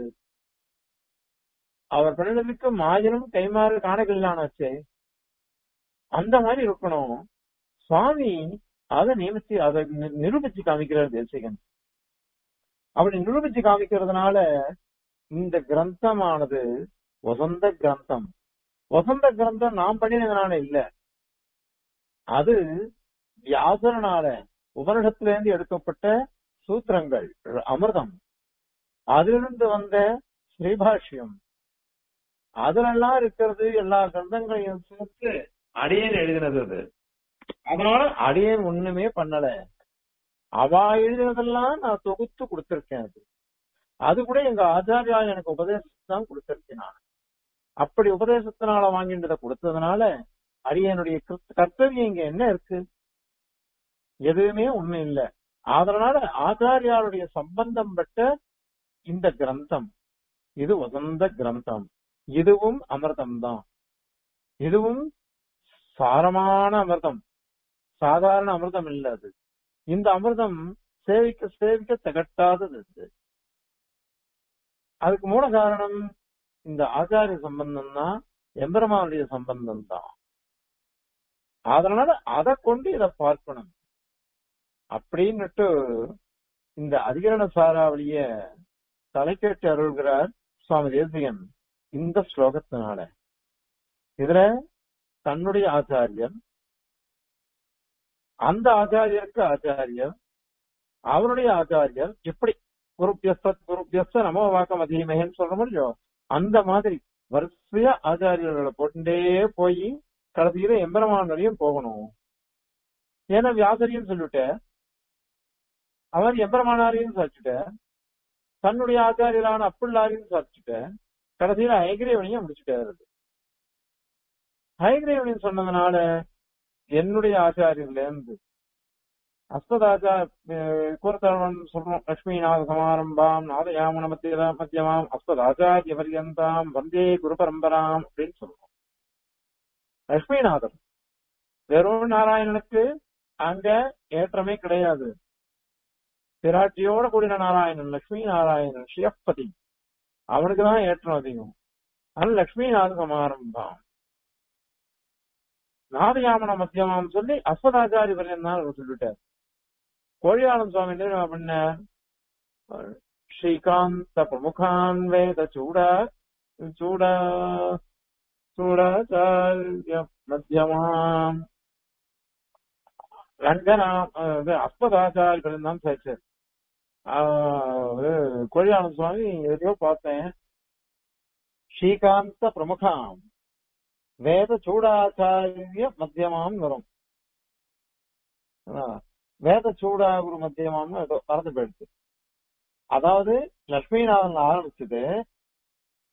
அவர் பண்ணினதுக்கு மாஜனும் கைமாறு காணகில்லானாச்சே அந்த மாதிரி இருக்கணும் சுவாமி அதை நியமிச்சு அதை நி- நிரூபிச்சு காமிக்கிறார் தேசிகன் அப்படி நிரூபிச்சு காமிக்கிறதுனால இந்த கிரந்தமானது வசந்த கிரந்தம் வசந்த கிரந்தம் நாம் பண்ணினதுனால இல்ல அது வியாசரனால உபனிடத்திலிருந்து எடுக்கப்பட்ட சூத்திரங்கள் அமிர்தம் அதிலிருந்து வந்த ஸ்ரீபாஷ்யம் அதுலெல்லாம் இருக்கிறது எல்லா கிரந்தங்களையும் சேர்த்து அடியேன் எழுதினது அது அதனால அடியேன் ஒண்ணுமே பண்ணல அவா எழுதினதெல்லாம் நான் தொகுத்து கொடுத்திருக்கேன் அது அது கூட எங்க ஆச்சாரியா எனக்கு உபதேசம் தான் கொடுத்திருக்கேன் நான் அப்படி உபதேசத்தினால வாங்கின்றத கொடுத்ததுனால அடியனுடைய கிருத்- கர்த்தவியம் இங்க என்ன இருக்கு எதுவுமே ஒண்ணு இல்ல அதனால ஆச்சாரியாருடைய சம்பந்தம் பெற்ற இந்த கிரந்தம் இது வசந்த கிரந்தம் இதுவும் அமிர்தம் தான் இதுவும் சாரமான அமிர்தம் சாதாரண அமிர்தம் இல்ல அது இந்த அமிர்தம் சேவிக்க சேவிக்க திகட்டாதது இது. அதுக்கு மூல காரணம் இந்த ஆச்சாரிய சம்பந்தம் தான் எம்பெருமானுடைய சம்பந்தம் தான் அதனால அதை கொண்டு இதை பார்க்கணும் அப்படின்னுட்டு இந்த அதிகரண சாராவளிய தலைக்கேட்டு அருள்கிறார் சுவாமி தேசிகன் இந்த ஸ்லோகத்தினால இதுல தன்னுடைய ஆச்சாரியர் அந்த ஆச்சாரியருக்கு ஆச்சாரியர் அவருடைய ஆச்சாரியர் எப்படி குருப்பியஸ்த குருப்பியஸ்த நமோ வாக்கம் அதிகமேன்னு சொல்றோம் இல்லையோ அந்த மாதிரி வரிசையா ஆச்சாரியர்களை போட்டுட்டே போய் கடைசியில எம்பெருமான் வரையும் போகணும் ஏன்னா வியாசரையும் சொல்லிட்ட அவர் எம்பெருமானாரையும் சாச்சிட்ட தன்னுடைய ஆச்சாரியரான அப்புள்ளாரையும் சாச்சிட்ட கடைசியில ஹைகிரேவனையும் முடிச்சுட்டாரு ஹைகிரேவனையும் சொன்னதுனால என்னுடைய ஆச்சாரியர்ல இருந்து அஸ்வதாச்சா கூறத்தவன் சொல்றோம் லட்சுமிநாத சமாரம்பாம் நாதயாமன மத்திய மத்தியமாம் அஸ்வதாச்சாரிய பரியந்தாம் வந்தே குரு பரம்பராம் அப்படின்னு சொல்றோம் லட்சுமிநாதன் வெறும் நாராயணனுக்கு அங்க ஏற்றமே கிடையாது பிராட்டியோட கூடின நாராயணன் லட்சுமி நாராயணன் சிவப்பதி அவனுக்கு தான் ஏற்றம் அதிகம் அதனால லட்சுமிநாத சமாரம்பம் நாதயாமன மத்தியமாம் சொல்லி அஸ்வதாச்சாரி பரியந்தான் அவர் சொல்லிட்டார் கோழியாளன் சுவாமி என்ன பண்ண ஸ்ரீகாந்த பிரமுகான் வேத சூட சூட சூடாச்சாரிய மத்தியமாம் ரங்கனா அஸ்வதாச்சாரி பரியந்தான் சேர்ச்சார் கோழியாளன் சுவாமி எதையோ பார்த்தேன் ஸ்ரீகாந்த பிரமுகாம் வேத சூடாச்சாரிய மத்தியமாம் வரும் ஆ, வேத சூடாகுரு மத்தியமாம்னு ஏதோ மறந்து போயிடுச்சு அதாவது லட்சுமிநாதன் ஆரம்பிச்சது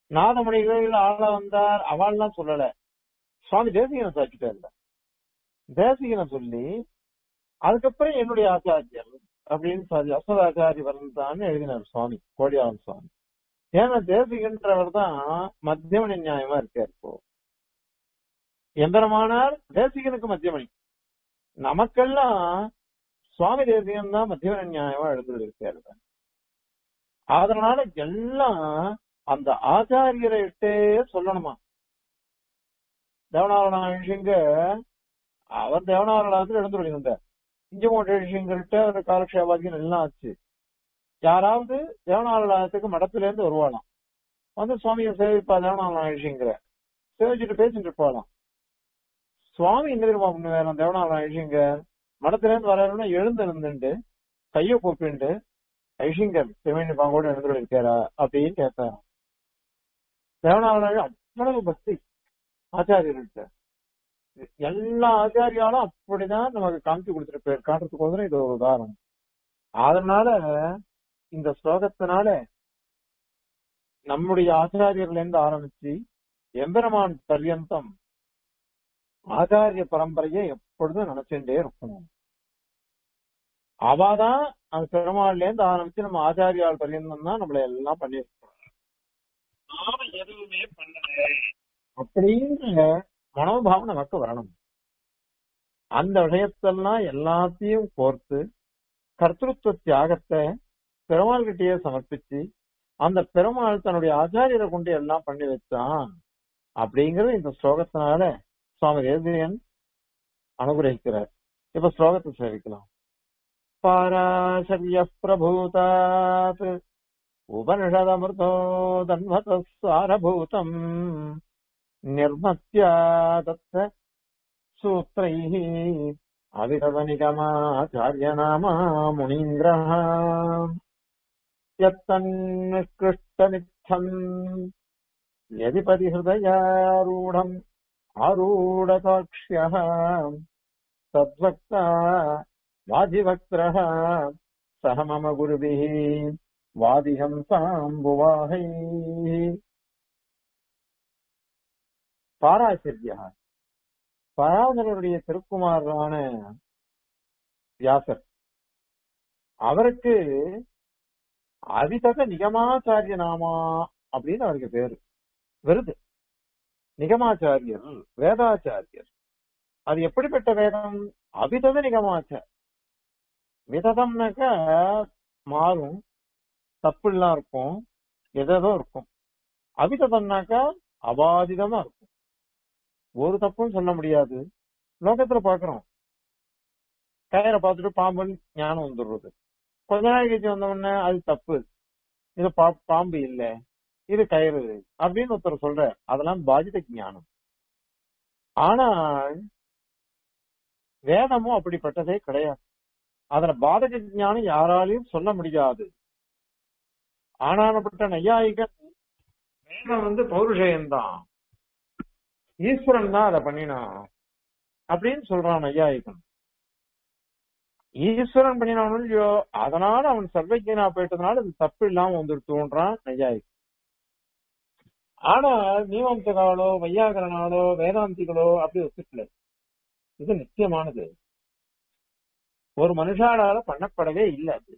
நாதமணிகள் ஆள வந்தார் அவள்லாம் சொல்லல சுவாமி தேசிகனை சாட்சிட்டார்ல தேசிகனை சொல்லி அதுக்கப்புறம் என்னுடைய ஆச்சாரியர் அப்படின்னு சாதி அஸ்வதாச்சாரி வரந்தான்னு எழுதினார் சுவாமி கோடியாளன் சுவாமி ஏன்னா தேசிகன்றவர் தான் மத்தியமணி நியாயமா இருக்கார் இப்போ எம்பெருமானார் தேசிகனுக்கு மத்தியமணி நமக்கெல்லாம் சுவாமி தேசிகன் தான் மத்தியமணி நியாயமா எழுந்திருக்காரு அதனால எல்லாம் அந்த ஆச்சாரியரை இட்டே சொல்லணுமா தேவநாராயணங்க அவர் தேவநாராயணத்துல எழுந்துருந்தார் இஞ்சமோட்ட விஷயங்கள்ட்ட ஒரு காலக்ஷேபாக்கியம் எல்லாம் ஆச்சு யாராவது தேவநாராயணத்துக்கு மடத்துல இருந்து வருவாளாம் வந்து சுவாமியை சேவிப்பா தேவநாராயண விஷயங்கிற சேவிச்சுட்டு பேசிட்டு போகலாம் சுவாமி என்ன தெரியுமா பண்ணு வேற தேவநாராயண விஷயங்க மடத்துல இருந்து வராருன்னா எழுந்து இருந்துட்டு கைய கூப்பிட்டு ஐஷிங்கர் சிவனி பாங்கோட எழுந்து இருக்காரா அப்படின்னு கேட்பாராம் தேவநாராயண அவ்வளவு பக்தி ஆச்சாரியர்கிட்ட எல்லா ஆச்சாரியாலும் அப்படிதான் நமக்கு காமிச்சு கொடுத்துட்டு போய் காட்டுறதுக்கு இது ஒரு உதாரணம் அதனால இந்த ஸ்லோகத்தினால நம்முடைய ஆச்சாரியர்ல இருந்து ஆரம்பிச்சு எம்பெருமான் பர்யந்தம் ஆச்சாரிய பரம்பரையை எப்பொழுதும் நினைச்சுட்டே இருக்கணும் அவாதான் அந்த பெருமாள்ல இருந்து ஆரம்பிச்சு நம்ம ஆச்சாரியால் பர்யந்தம் தான் நம்மள எல்லாம் பண்ணிருக்கோம் நாம எதுவுமே பண்ணல அப்படின்ற மனோபாவம் நமக்கு வரணும் அந்த விஷயத்தெல்லாம் எல்லாத்தையும் கோர்த்து கர்த்தృత్వ தியாகத்தை பெருமாள் கிட்டயே சமர்ப்பிச்சு அந்த பெருமாள் தன்னுடைய ஆச்சாரியரை கொண்டு எல்லாம் பண்ணி வச்சான் அப்படிங்கறது இந்த ஸ்லோகத்தினால சுவாமி தேசியன் அனுகிரகிக்கிறார் இப்ப ஸ்லோகத்தை சேவிக்கலாம் பாராசரிய பிரபூதாத் உபனிஷதமிருதோ தன்வத சாரபூதம் निर्मत्या तत्र सूत्रैः अविरवनिगमाचार्यनामा मुनीन्द्रः यत्तन्निष्कृष्टनित्थम् यदि परिहृदयारूढम् आरूढसाक्ष्यः तद्वक्ता वाजिवक्त्रः सह मम गुरुभिः वादिहंसाम्बुवाहैः பாராசிரியா பராசரருடைய திருக்குமாரான வியாசர் அவருக்கு அவிதக நிகமாச்சாரிய நாமா அப்படின்னு அவருக்கு பேரு விருது நிகமாச்சாரியர் வேதாச்சாரியர் அது எப்படிப்பட்ட வேதம் அவிதத நிகமாச்சார் விததம்னாக்க மாறும் தப்புலாம் இருக்கும் எதோ இருக்கும் அவிததம்னாக்கா அபாதிதமா இருக்கும் ஒரு தப்பும் சொல்ல முடியாது லோகத்துல பாக்குறோம் கயிறை பார்த்துட்டு பாம்புன்னு ஞானம் வந்துடுறது கொஞ்ச நாள் கழிச்சு வந்த உடனே அது தப்பு இது பா- பாம்பு இல்ல இது கயிறு அப்படின்னு ஒருத்தர் சொல்ற அதெல்லாம் பாதித ஞானம் ஆனால் வேதமும் அப்படிப்பட்டதே கிடையாது அதுல பாதக ஞானம் யாராலையும் சொல்ல முடியாது ஆனானப்பட்ட நையாயிகன் வேதம் வந்து பௌருஷயம்தான் ஈஸ்வரன் தான் அதை பண்ணினான் அப்படின்னு சொல்றான் நையாயிகன் ஈஸ்வரன் பண்ணினானோ இல்லையோ அதனால அவன் சர்வஜனா போயிட்டதுனால அது தப்பு இல்லாம வந்துடுத்துன்றான் நையாயிகன் ஆனா மீமாம்சகாலோ வையாகரனாலோ வேதாந்திகளோ அப்படி ஒத்துக்கல இது நிச்சயமானது ஒரு மனுஷாலால பண்ணப்படவே இல்லை அது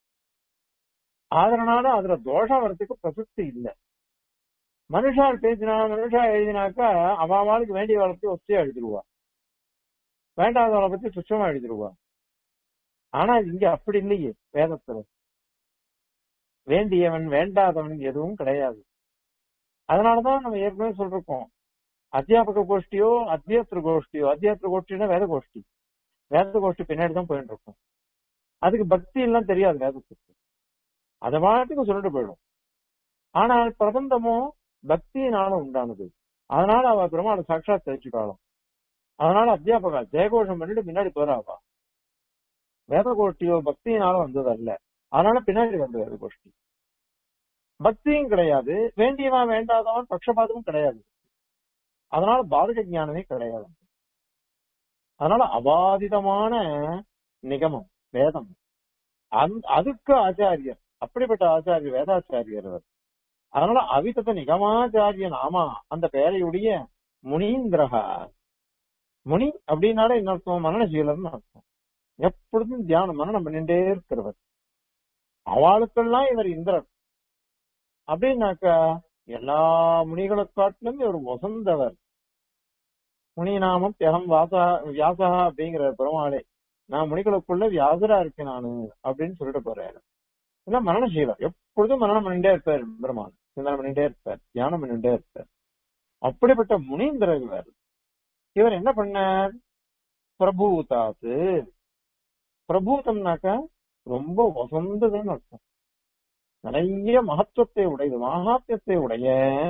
அதனால அதுல தோஷம் வர்றதுக்கு பிரசக்தி இல்லை மனுஷால் பேசினா மனுஷா எழுதினாக்கா அவளுக்கு வேண்டிய வளர்த்தி ஒத்தியா எழுதிருவா வேண்டாதவளை பத்தி சுத்தமா எழுதிருவா ஆனா இங்க அப்படி இல்லையே வேதத்துல வேண்டியவன் வேண்டாதவன் எதுவும் கிடையாது அதனாலதான் நம்ம ஏற்கனவே சொல்லிருக்கோம் அத்தியாபக கோஷ்டியோ அத்தியாத்திர கோஷ்டியோ அத்தியாத்திர கோஷ்டினா வேத கோஷ்டி வேத கோஷ்டி பின்னாடி தான் போயிட்டு இருக்கும் அதுக்கு பக்தி எல்லாம் தெரியாது வேதத்துக்கு அதை பாட்டுக்கு சொல்லிட்டு போயிடும் ஆனால் பிரபந்தமும் பக்தியினால உண்டானது அதனால அவ பெருமாளை சாட்சாத் தெரிச்சுக்காலும் அதனால அத்தியாபகா ஜெயகோஷம் பண்ணிட்டு பின்னாடி போறாவா வேத கோஷ்டியோ பக்தியினால வந்தது அல்ல அதனால பின்னாடி வந்தது வேத கோஷ்டி பக்தியும் கிடையாது வேண்டியவன் வேண்டாதவன் பட்சபாதமும் கிடையாது அதனால பாதக ஞானமே கிடையாது அதனால அபாதிதமான நிகமம் வேதம் அந்த- அதுக்கு ஆச்சாரியர் அப்படிப்பட்ட ஆச்சாரியர் வேதாச்சாரியர் அவர் அதனால அவிதத நிகமாச்சாரிய நாமா அந்த பெயரையுடைய முனீந்திரகா முனி அப்படின்னாலே என்ன அர்த்தம் மரணசீலர்னு அர்த்தம் எப்பொழுதும் தியானம் மரணம் பண்ணிட்டே இருக்கிறவர் அவளுக்கெல்லாம் இவர் இந்திரர் அப்படின்னாக்கா எல்லா முனிகளை காட்டிலும் இவர் வசந்தவர் முனி நாமம் தியகம் வாசா வியாசா அப்படிங்கிற பெருமாளே நான் முனிகளுக்குள்ள வியாசரா இருக்கேன் நானு அப்படின்னு சொல்லிட்டு போறாரு இல்ல மரணசீலர் எப்பொழுதும் மரணம் பண்ணிட்டே இருப்பார் பெருமான் சிந்தனை பண்ணிட்டே இருப்பார் தியானம் பண்ணிட்டே இருப்பார் அப்படிப்பட்ட முனீந்திரர் இவர் இவர் என்ன பண்ணார் பிரபூதாத்து பிரபூதம்னாக்கா ரொம்ப வசந்ததுன்னு அர்த்தம் நிறைய மகத்துவத்தை உடையது மகாத்தியத்தை உடைய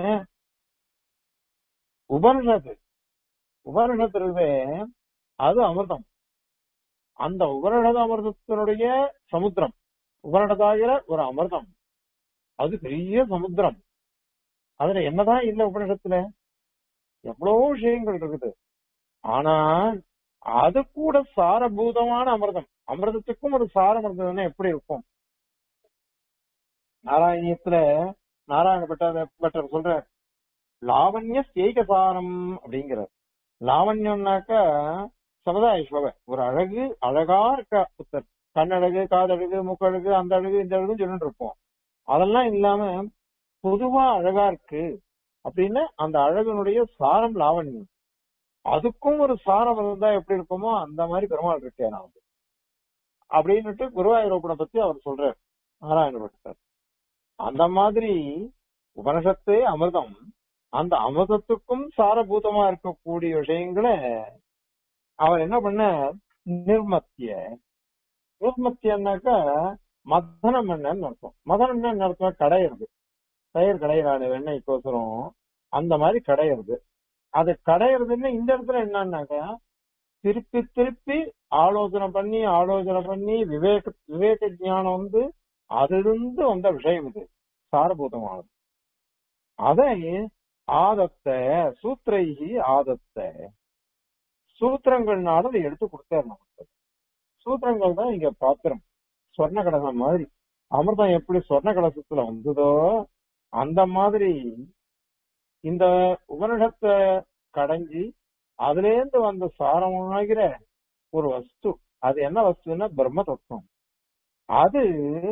உபனிஷத்து உபனிஷத்து இருக்குதே அது அமிர்தம் அந்த உபனிஷத அமிர்தத்தினுடைய சமுத்திரம் உபனிடதாகிற ஒரு அமிர்தம் அது பெரிய சமுத்திரம் அதுல என்னதான் இல்ல உபனிஷத்துல எவ்வளவோ விஷயங்கள் இருக்குது ஆனா அது கூட சாரபூதமான அமிர்தம் அமிர்தத்துக்கும் ஒரு சாரம் இருந்ததுன்னா எப்படி இருக்கும் நாராயணியத்துல நாராயண பட்டர் பட்டர் சொல்ற லாவண்ய சேகசாரம் அப்படிங்கிறார் லாவண்யம்னாக்கா சமுதாய ஸ்லோக ஒரு அழகு அழகா இருக்க புத்தர் கண்ணழகு காதழகு மூக்கழகு அந்த அழகு இந்த அழகுன்னு சொல்லிட்டு இருப்போம் அதெல்லாம் இல்லாம பொதுவா அழகா இருக்கு அப்படின்னு அந்த அழகனுடைய சாரம் லாவண்யம் அதுக்கும் ஒரு சாரம் இருந்தா எப்படி இருக்குமோ அந்த மாதிரி பெருமாள் இருக்கேன் நான் வந்து அப்படின்னுட்டு குருவாயூரப்பனை பத்தி அவர் சொல்றார் நாராயண பட்டர் அந்த மாதிரி உபனிஷத்தே அமிர்தம் அந்த அமிர்தத்துக்கும் சாரபூதமா இருக்கக்கூடிய விஷயங்களை அவர் என்ன பண்ண நிர்மத்திய நிர்மத்தியன்னாக்கா மதனம் என்னன்னு அர்த்தம் மதனம் என்ன அர்த்தம் கடையிறது தயிர் கடையிறாரு வெண்ணெய்க்கோசரம் அந்த மாதிரி கடையிறது அது கடையிறதுன்னு இந்த இடத்துல என்னன்னாக்கா திருப்பி திருப்பி ஆலோசனை பண்ணி ஆலோசனை பண்ணி விவேக விவேக ஞானம் வந்து அதிலிருந்து வந்த விஷயம் இது சாரபூதமானது அதை ஆதத்த சூத்திரைகி ஆதத்த சூத்திரங்கள்னால அதை எடுத்து கொடுத்தாரு நமக்கு சூத்திரங்கள் தான் இங்க பாத்திரம் சொர்ண கடகம் மாதிரி அமிர்தம் எப்படி சொர்ண கலசத்துல வந்ததோ அந்த மாதிரி இந்த உபனிடத்தை கடைஞ்சி அதுல இருந்து வந்த சாரமாகிற ஒரு வஸ்து அது என்ன வஸ்துன்னா பிரம்ம தத்துவம் அது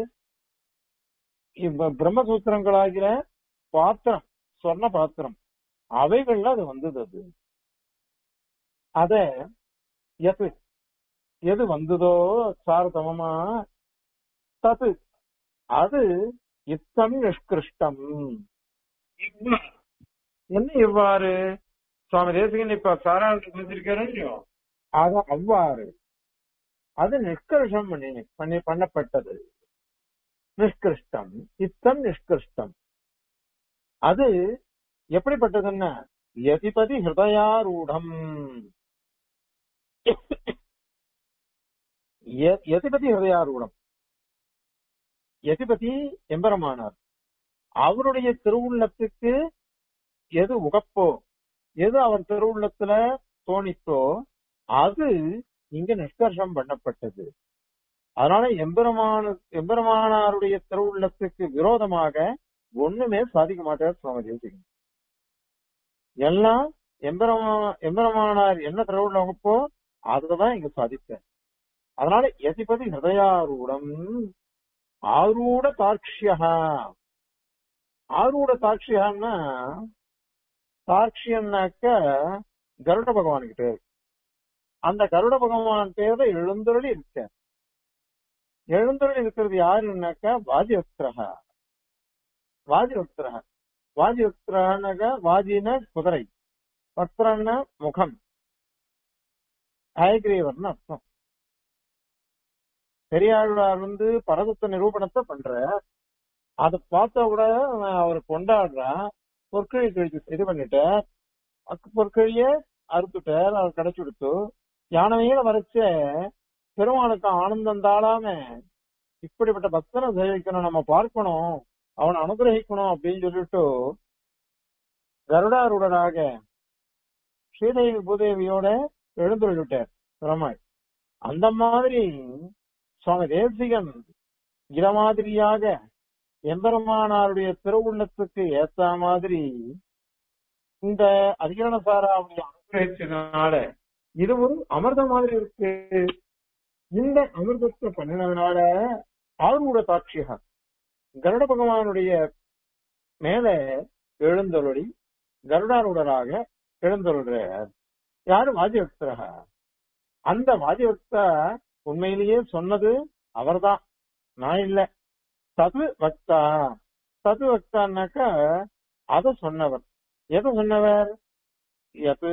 இப்ப பிரம்மசூத்திரங்களாகிற பாத்திரம் சொர்ண பாத்திரம் அவைகள்ல அது வந்தது அது அத எது எது வந்ததோ சாரதமமா தது அது இத்தம் நிஷ்கிருஷ்டம் என்ன இவ்வாறு சுவாமி தேசிகன் இப்ப சாராளுக்கு வந்திருக்காரு இல்லையோ அது அவ்வாறு அது நிஷ்கர்ஷம் பண்ணி பண்ணி பண்ணப்பட்டது நிஷ்கிருஷ்டம் இத்தம் நிஷ்கிருஷ்டம் அது எப்படிப்பட்டதுன்னா யதிபதி ஹிருதயாரூடம் யதிபதி ஹிருதயாரூடம் யதிபதி எம்பெருமானார் அவருடைய திருவுள்ளத்துக்கு எது உகப்போ எது அவர் திருவுள்ளத்துல தோணித்தோ அது இங்க நிஷ்கர்ஷம் பண்ணப்பட்டது அதனால எம்பெருமான எம்பெருமானாருடைய திருவுள்ளத்துக்கு விரோதமாக ஒண்ணுமே சாதிக்க மாட்டார் சுவாமி தேசிகன் எல்லாம் எம்பெருமா எம்பெருமானார் என்ன திருவுள்ள வகுப்போ அதுதான் இங்க சாதித்தார் அதனால எதிபதி ஹிருதயாரூடம் ஆரூட தாட்சியா ஆரூட தாட்சியான்னா சாட்சியம்னாக்க கருட பகவான் கிட்ட இருக்கு அந்த கருட பகவான் பேர்ல எழுந்தருளி இருக்க எழுந்தருளி இருக்கிறது யாருன்னாக்கா வாஜிவக்திரகா வாஜிவக்திரகா வாஜிவக்திரனாக்க வாஜின குதிரை வக்திரன்னா முகம் ஹயக்ரீவர்னு அர்த்தம் பெரியாழ்வார் வந்து பரதத்த நிரூபணத்தை பண்ற அதை பார்த்த கூட அவர் கொண்டாடுறான் பொற்கழி கழிச்சு இது பண்ணிட்டார் பொற்கழிய அறுத்துட்டார் அவர் கிடைச்சு கொடுத்து யானையில வரைச்ச பெருமாளுக்கு ஆனந்தம் தாழாம இப்படிப்பட்ட பக்தனை சேவிக்கணும் நம்ம பார்க்கணும் அவனை அனுகிரகிக்கணும் அப்படின்னு சொல்லிட்டு கருடாருடனாக ஸ்ரீதேவி பூதேவியோட எழுந்துள்ளிட்டார் பெருமாள் அந்த மாதிரி சுவாமி தேசிகன் இத மாதிரியாக எம்பெருமானாருடைய திருவுள்ளத்துக்கு ஏத்த மாதிரி இந்த அதிகரண சாராவுடைய அனுகிரகிச்சதுனால இது ஒரு அமிர்தம் மாதிரி இருக்கு இந்த அமிர்தத்தை பண்ணினதுனால ஆழ்மூட சாட்சியா கருட பகவானுடைய மேல எழுந்தொருளி கருடாரூடராக எழுந்தொருள்றார் யாரு வாஜ்யவக்தரக அந்த வாஜ்யவக்தா உண்மையிலேயே சொன்னது அவர்தான் நான் இல்ல சது வக்தா சது வக்தான்னாக்கா அத சொன்னவர் எதை சொன்னவர் எது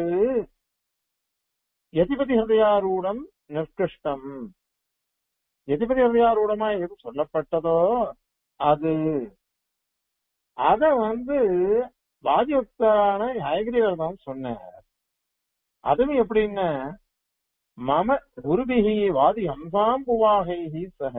எதிபதி ஹிருதயாரூடம் நிர்கிருஷ்டம் எதிபதி ஹிருதயாரூடமா எது சொல்லப்பட்டதோ அது அத வந்து வாஜ்யவக்தான ஹயகிரிவர் தான் சொன்னார் அதுவும் எப்படின்னா மம குருபிகி வாதி ஹம்சாம்புவாகைஹி சக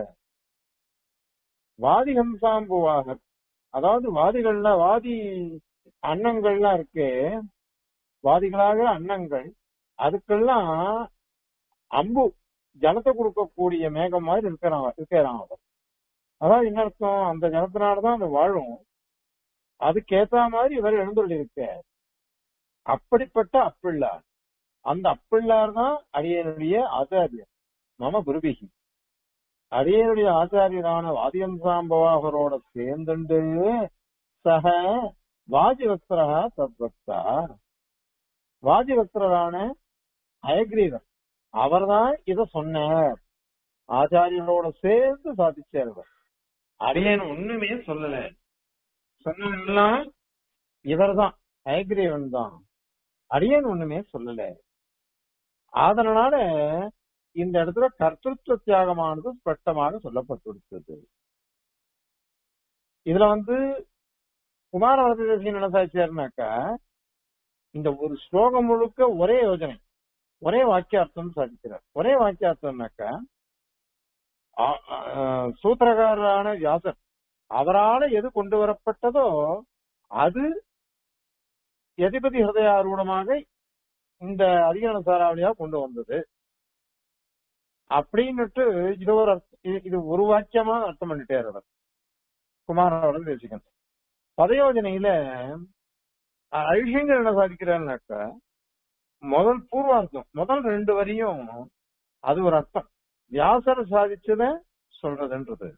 வாதி ஹம்சாம்புவாக அதாவது வாதிகள்ல வாதி அன்னங்கள்லாம் இருக்கு வாதிகளாக அன்னங்கள் அதுக்கெல்லாம் அம்பு ஜலத்தை கொடுக்கக்கூடிய மேகம் மாதிரி இருக்கிறான் இருக்கிறான் அவர் அதாவது என்ன அர்த்தம் அந்த ஜலத்தினாலதான் அது வாழும் அதுக்கேத்த மாதிரி இவர் எழுந்துள்ளிருக்க அப்படிப்பட்ட அப்பிள்ளார் அந்த அப்பிள்ளார் தான் அடியனுடைய ஆச்சாரியர் மம குருபிகி அடியனுடைய ஆச்சாரியரான வாதியம்சாம்பவாகரோட சேர்ந்துண்டு சக வாஜிவக்தரா தத்வக்தா வாஜிவக்தரான அயக்ரீவர் அவர்தான் இத சொன்னார் ஆச்சாரியனோட சேர்ந்து சாதிச்சார் இவர் அடியன் ஒண்ணுமே சொல்லல சொன்னதெல்லாம் இவர்தான் அயக்ரீவன் தான் அடியன் ஒண்ணுமே சொல்லல அதனால இந்த இடத்துல கர்த்தృత్వ தியாகமானது ஸ்பஷ்டமாக சொல்லப்பட்டிருக்கிறது இதுல வந்து குமாரவரதேசியன் என்ன சாதிச்சாருனாக்கா இந்த ஒரு ஸ்லோகம் முழுக்க ஒரே யோஜனை ஒரே வாக்கியார்த்தம் சாதிக்கிறார் ஒரே வாக்கியார்த்தம்னாக்கா ஆ- ஆ, சூத்திரகாரரான வியாசர் அவரால எது கொண்டு வரப்பட்டதோ அது எதிபதி ஹிருதயாரூடமாக இந்த அதிகரண சாராவளியா கொண்டு வந்தது அப்படின்னுட்டு இது ஒரு அர்த்தம் இது- இது ஒரு வாக்கியமா அர்த்தம் பண்ணிட்டார் அவர் குமாரோட தேசிகன் பதயோஜனையில ஐஷங்கர் என்ன சாதிக்கிறாருனாக்கா முதல் பூர்வார்த்தம் முதல் ரெண்டு வரியும் அது ஒரு அர்த்தம் வியாசர் சாதிச்சத சொல்றதுன்றது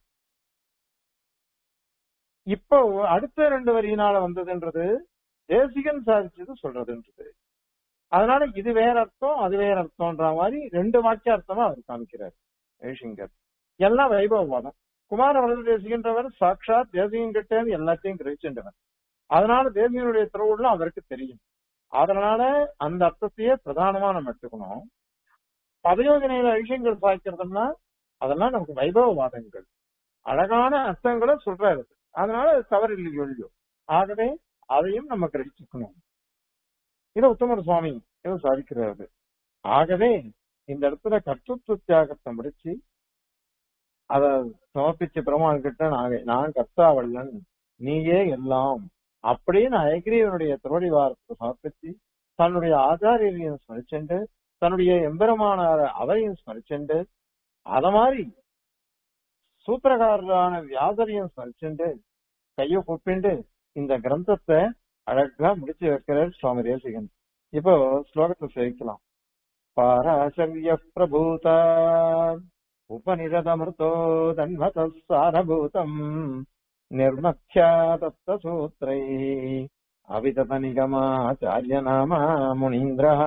இப்போ அடுத்த ரெண்டு வரியினால வந்ததுன்றது தேசிகன் சாதிச்சது சொல்றதுன்றது அதனால இது வேற அர்த்தம் அது வேற அர்த்தம்ன்ற மாதிரி ரெண்டு வாக்கிய அர்த்தமா அவர் காமிக்கிறார் ஜெய்சங்கர் எல்லாம் வைபவவாதம் குமார வரத தேசிகன்றவர் சாட்சாத் தேசிகன் கிட்ட இருந்து எல்லாத்தையும் கிரகிச்சுன்றவர் அதனால தேசிகனுடைய திருவுள்ள அவருக்கு தெரியும் அதனால அந்த அர்த்தத்தையே பிரதானமா நம்ம எடுத்துக்கணும் பதயோஜனையில விஷயங்கள் சாய்க்கிறதுனா அதெல்லாம் நமக்கு வைபவவாதங்கள் அழகான அர்த்தங்களை சொல்றாரு அதனால அது தவறு இல்லையோ இல்லையோ ஆகவே அதையும் நம்ம கிரகிச்சுக்கணும் இத உத்தமர் சுவாமி இதை சாதிக்கிறாரு ஆகவே இந்த இடத்துல கர்த்தத்துவ தியாகத்தை முடிச்சு அத சமர்ப்பிச்ச பெருமாள் கிட்ட நான் நான் கர்த்தாவல்லன் நீயே எல்லாம் அப்படின்னு அயகிரியவனுடைய திருவடி வாரத்தை சமர்ப்பிச்சு தன்னுடைய ஆச்சாரியரையும் ஸ்மரிச்சுண்டு தன்னுடைய எம்பெருமானார அவரையும் ஸ்மரிச்சுண்டு அத மாதிரி சூத்திரகாரரான வியாசரையும் ஸ்மரிச்சுண்டு கைய கூப்பிண்டு இந்த கிரந்தத்தை அழகா முடிச்சு வைக்கிறார் சுவாமி தேசிகன் இப்போ ஸ்லோகத்தை சேவிக்கலாம் பாராசவ்ய பிரபூதா உபனிஷதமிருதோ தன்மத சாரபூதம் நிர்மத்யா தப்தசூத்ரை அவிதத நிகமாச்சாரிய நாமா முனீந்திரः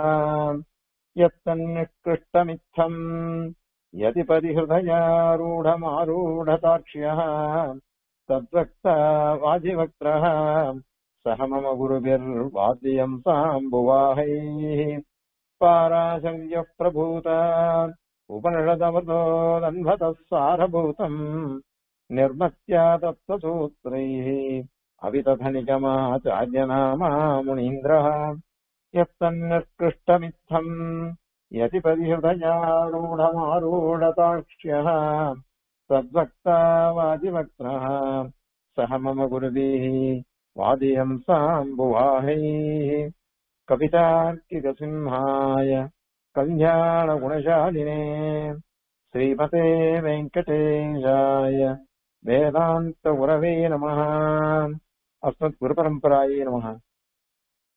यत्तन्निकृष्टमित्थम् यदिपदि हृदयारूढमारूढताक्ष्यः तद्वक्ता वाजिवक्त्रः सह मम गुरुभिर्वाद्यम् साम्बुवाहैः पाराशव्यः प्रभूता उपनिषदवतोदन्भतः सारभूतम् निर्मत्या तत्त्वसूत्रैः अवितथनिगमाचार्यनामा मुनीन्द्रः यत्तन्निकृष्टमित्थम् यतिपरिहृदयारूढमारूढताक्ष्यः तद्वक्ता वादिवक्त्रः सह मम गुरुभिः वादियम् साम्बुवाहैः कवितार्किकसिंहाय कल्याणगुणशालिने श्रीमते वेङ्कटेशाय வேதாந்த உறவே நம அஸ்மத் குரு பரம்பராயே நம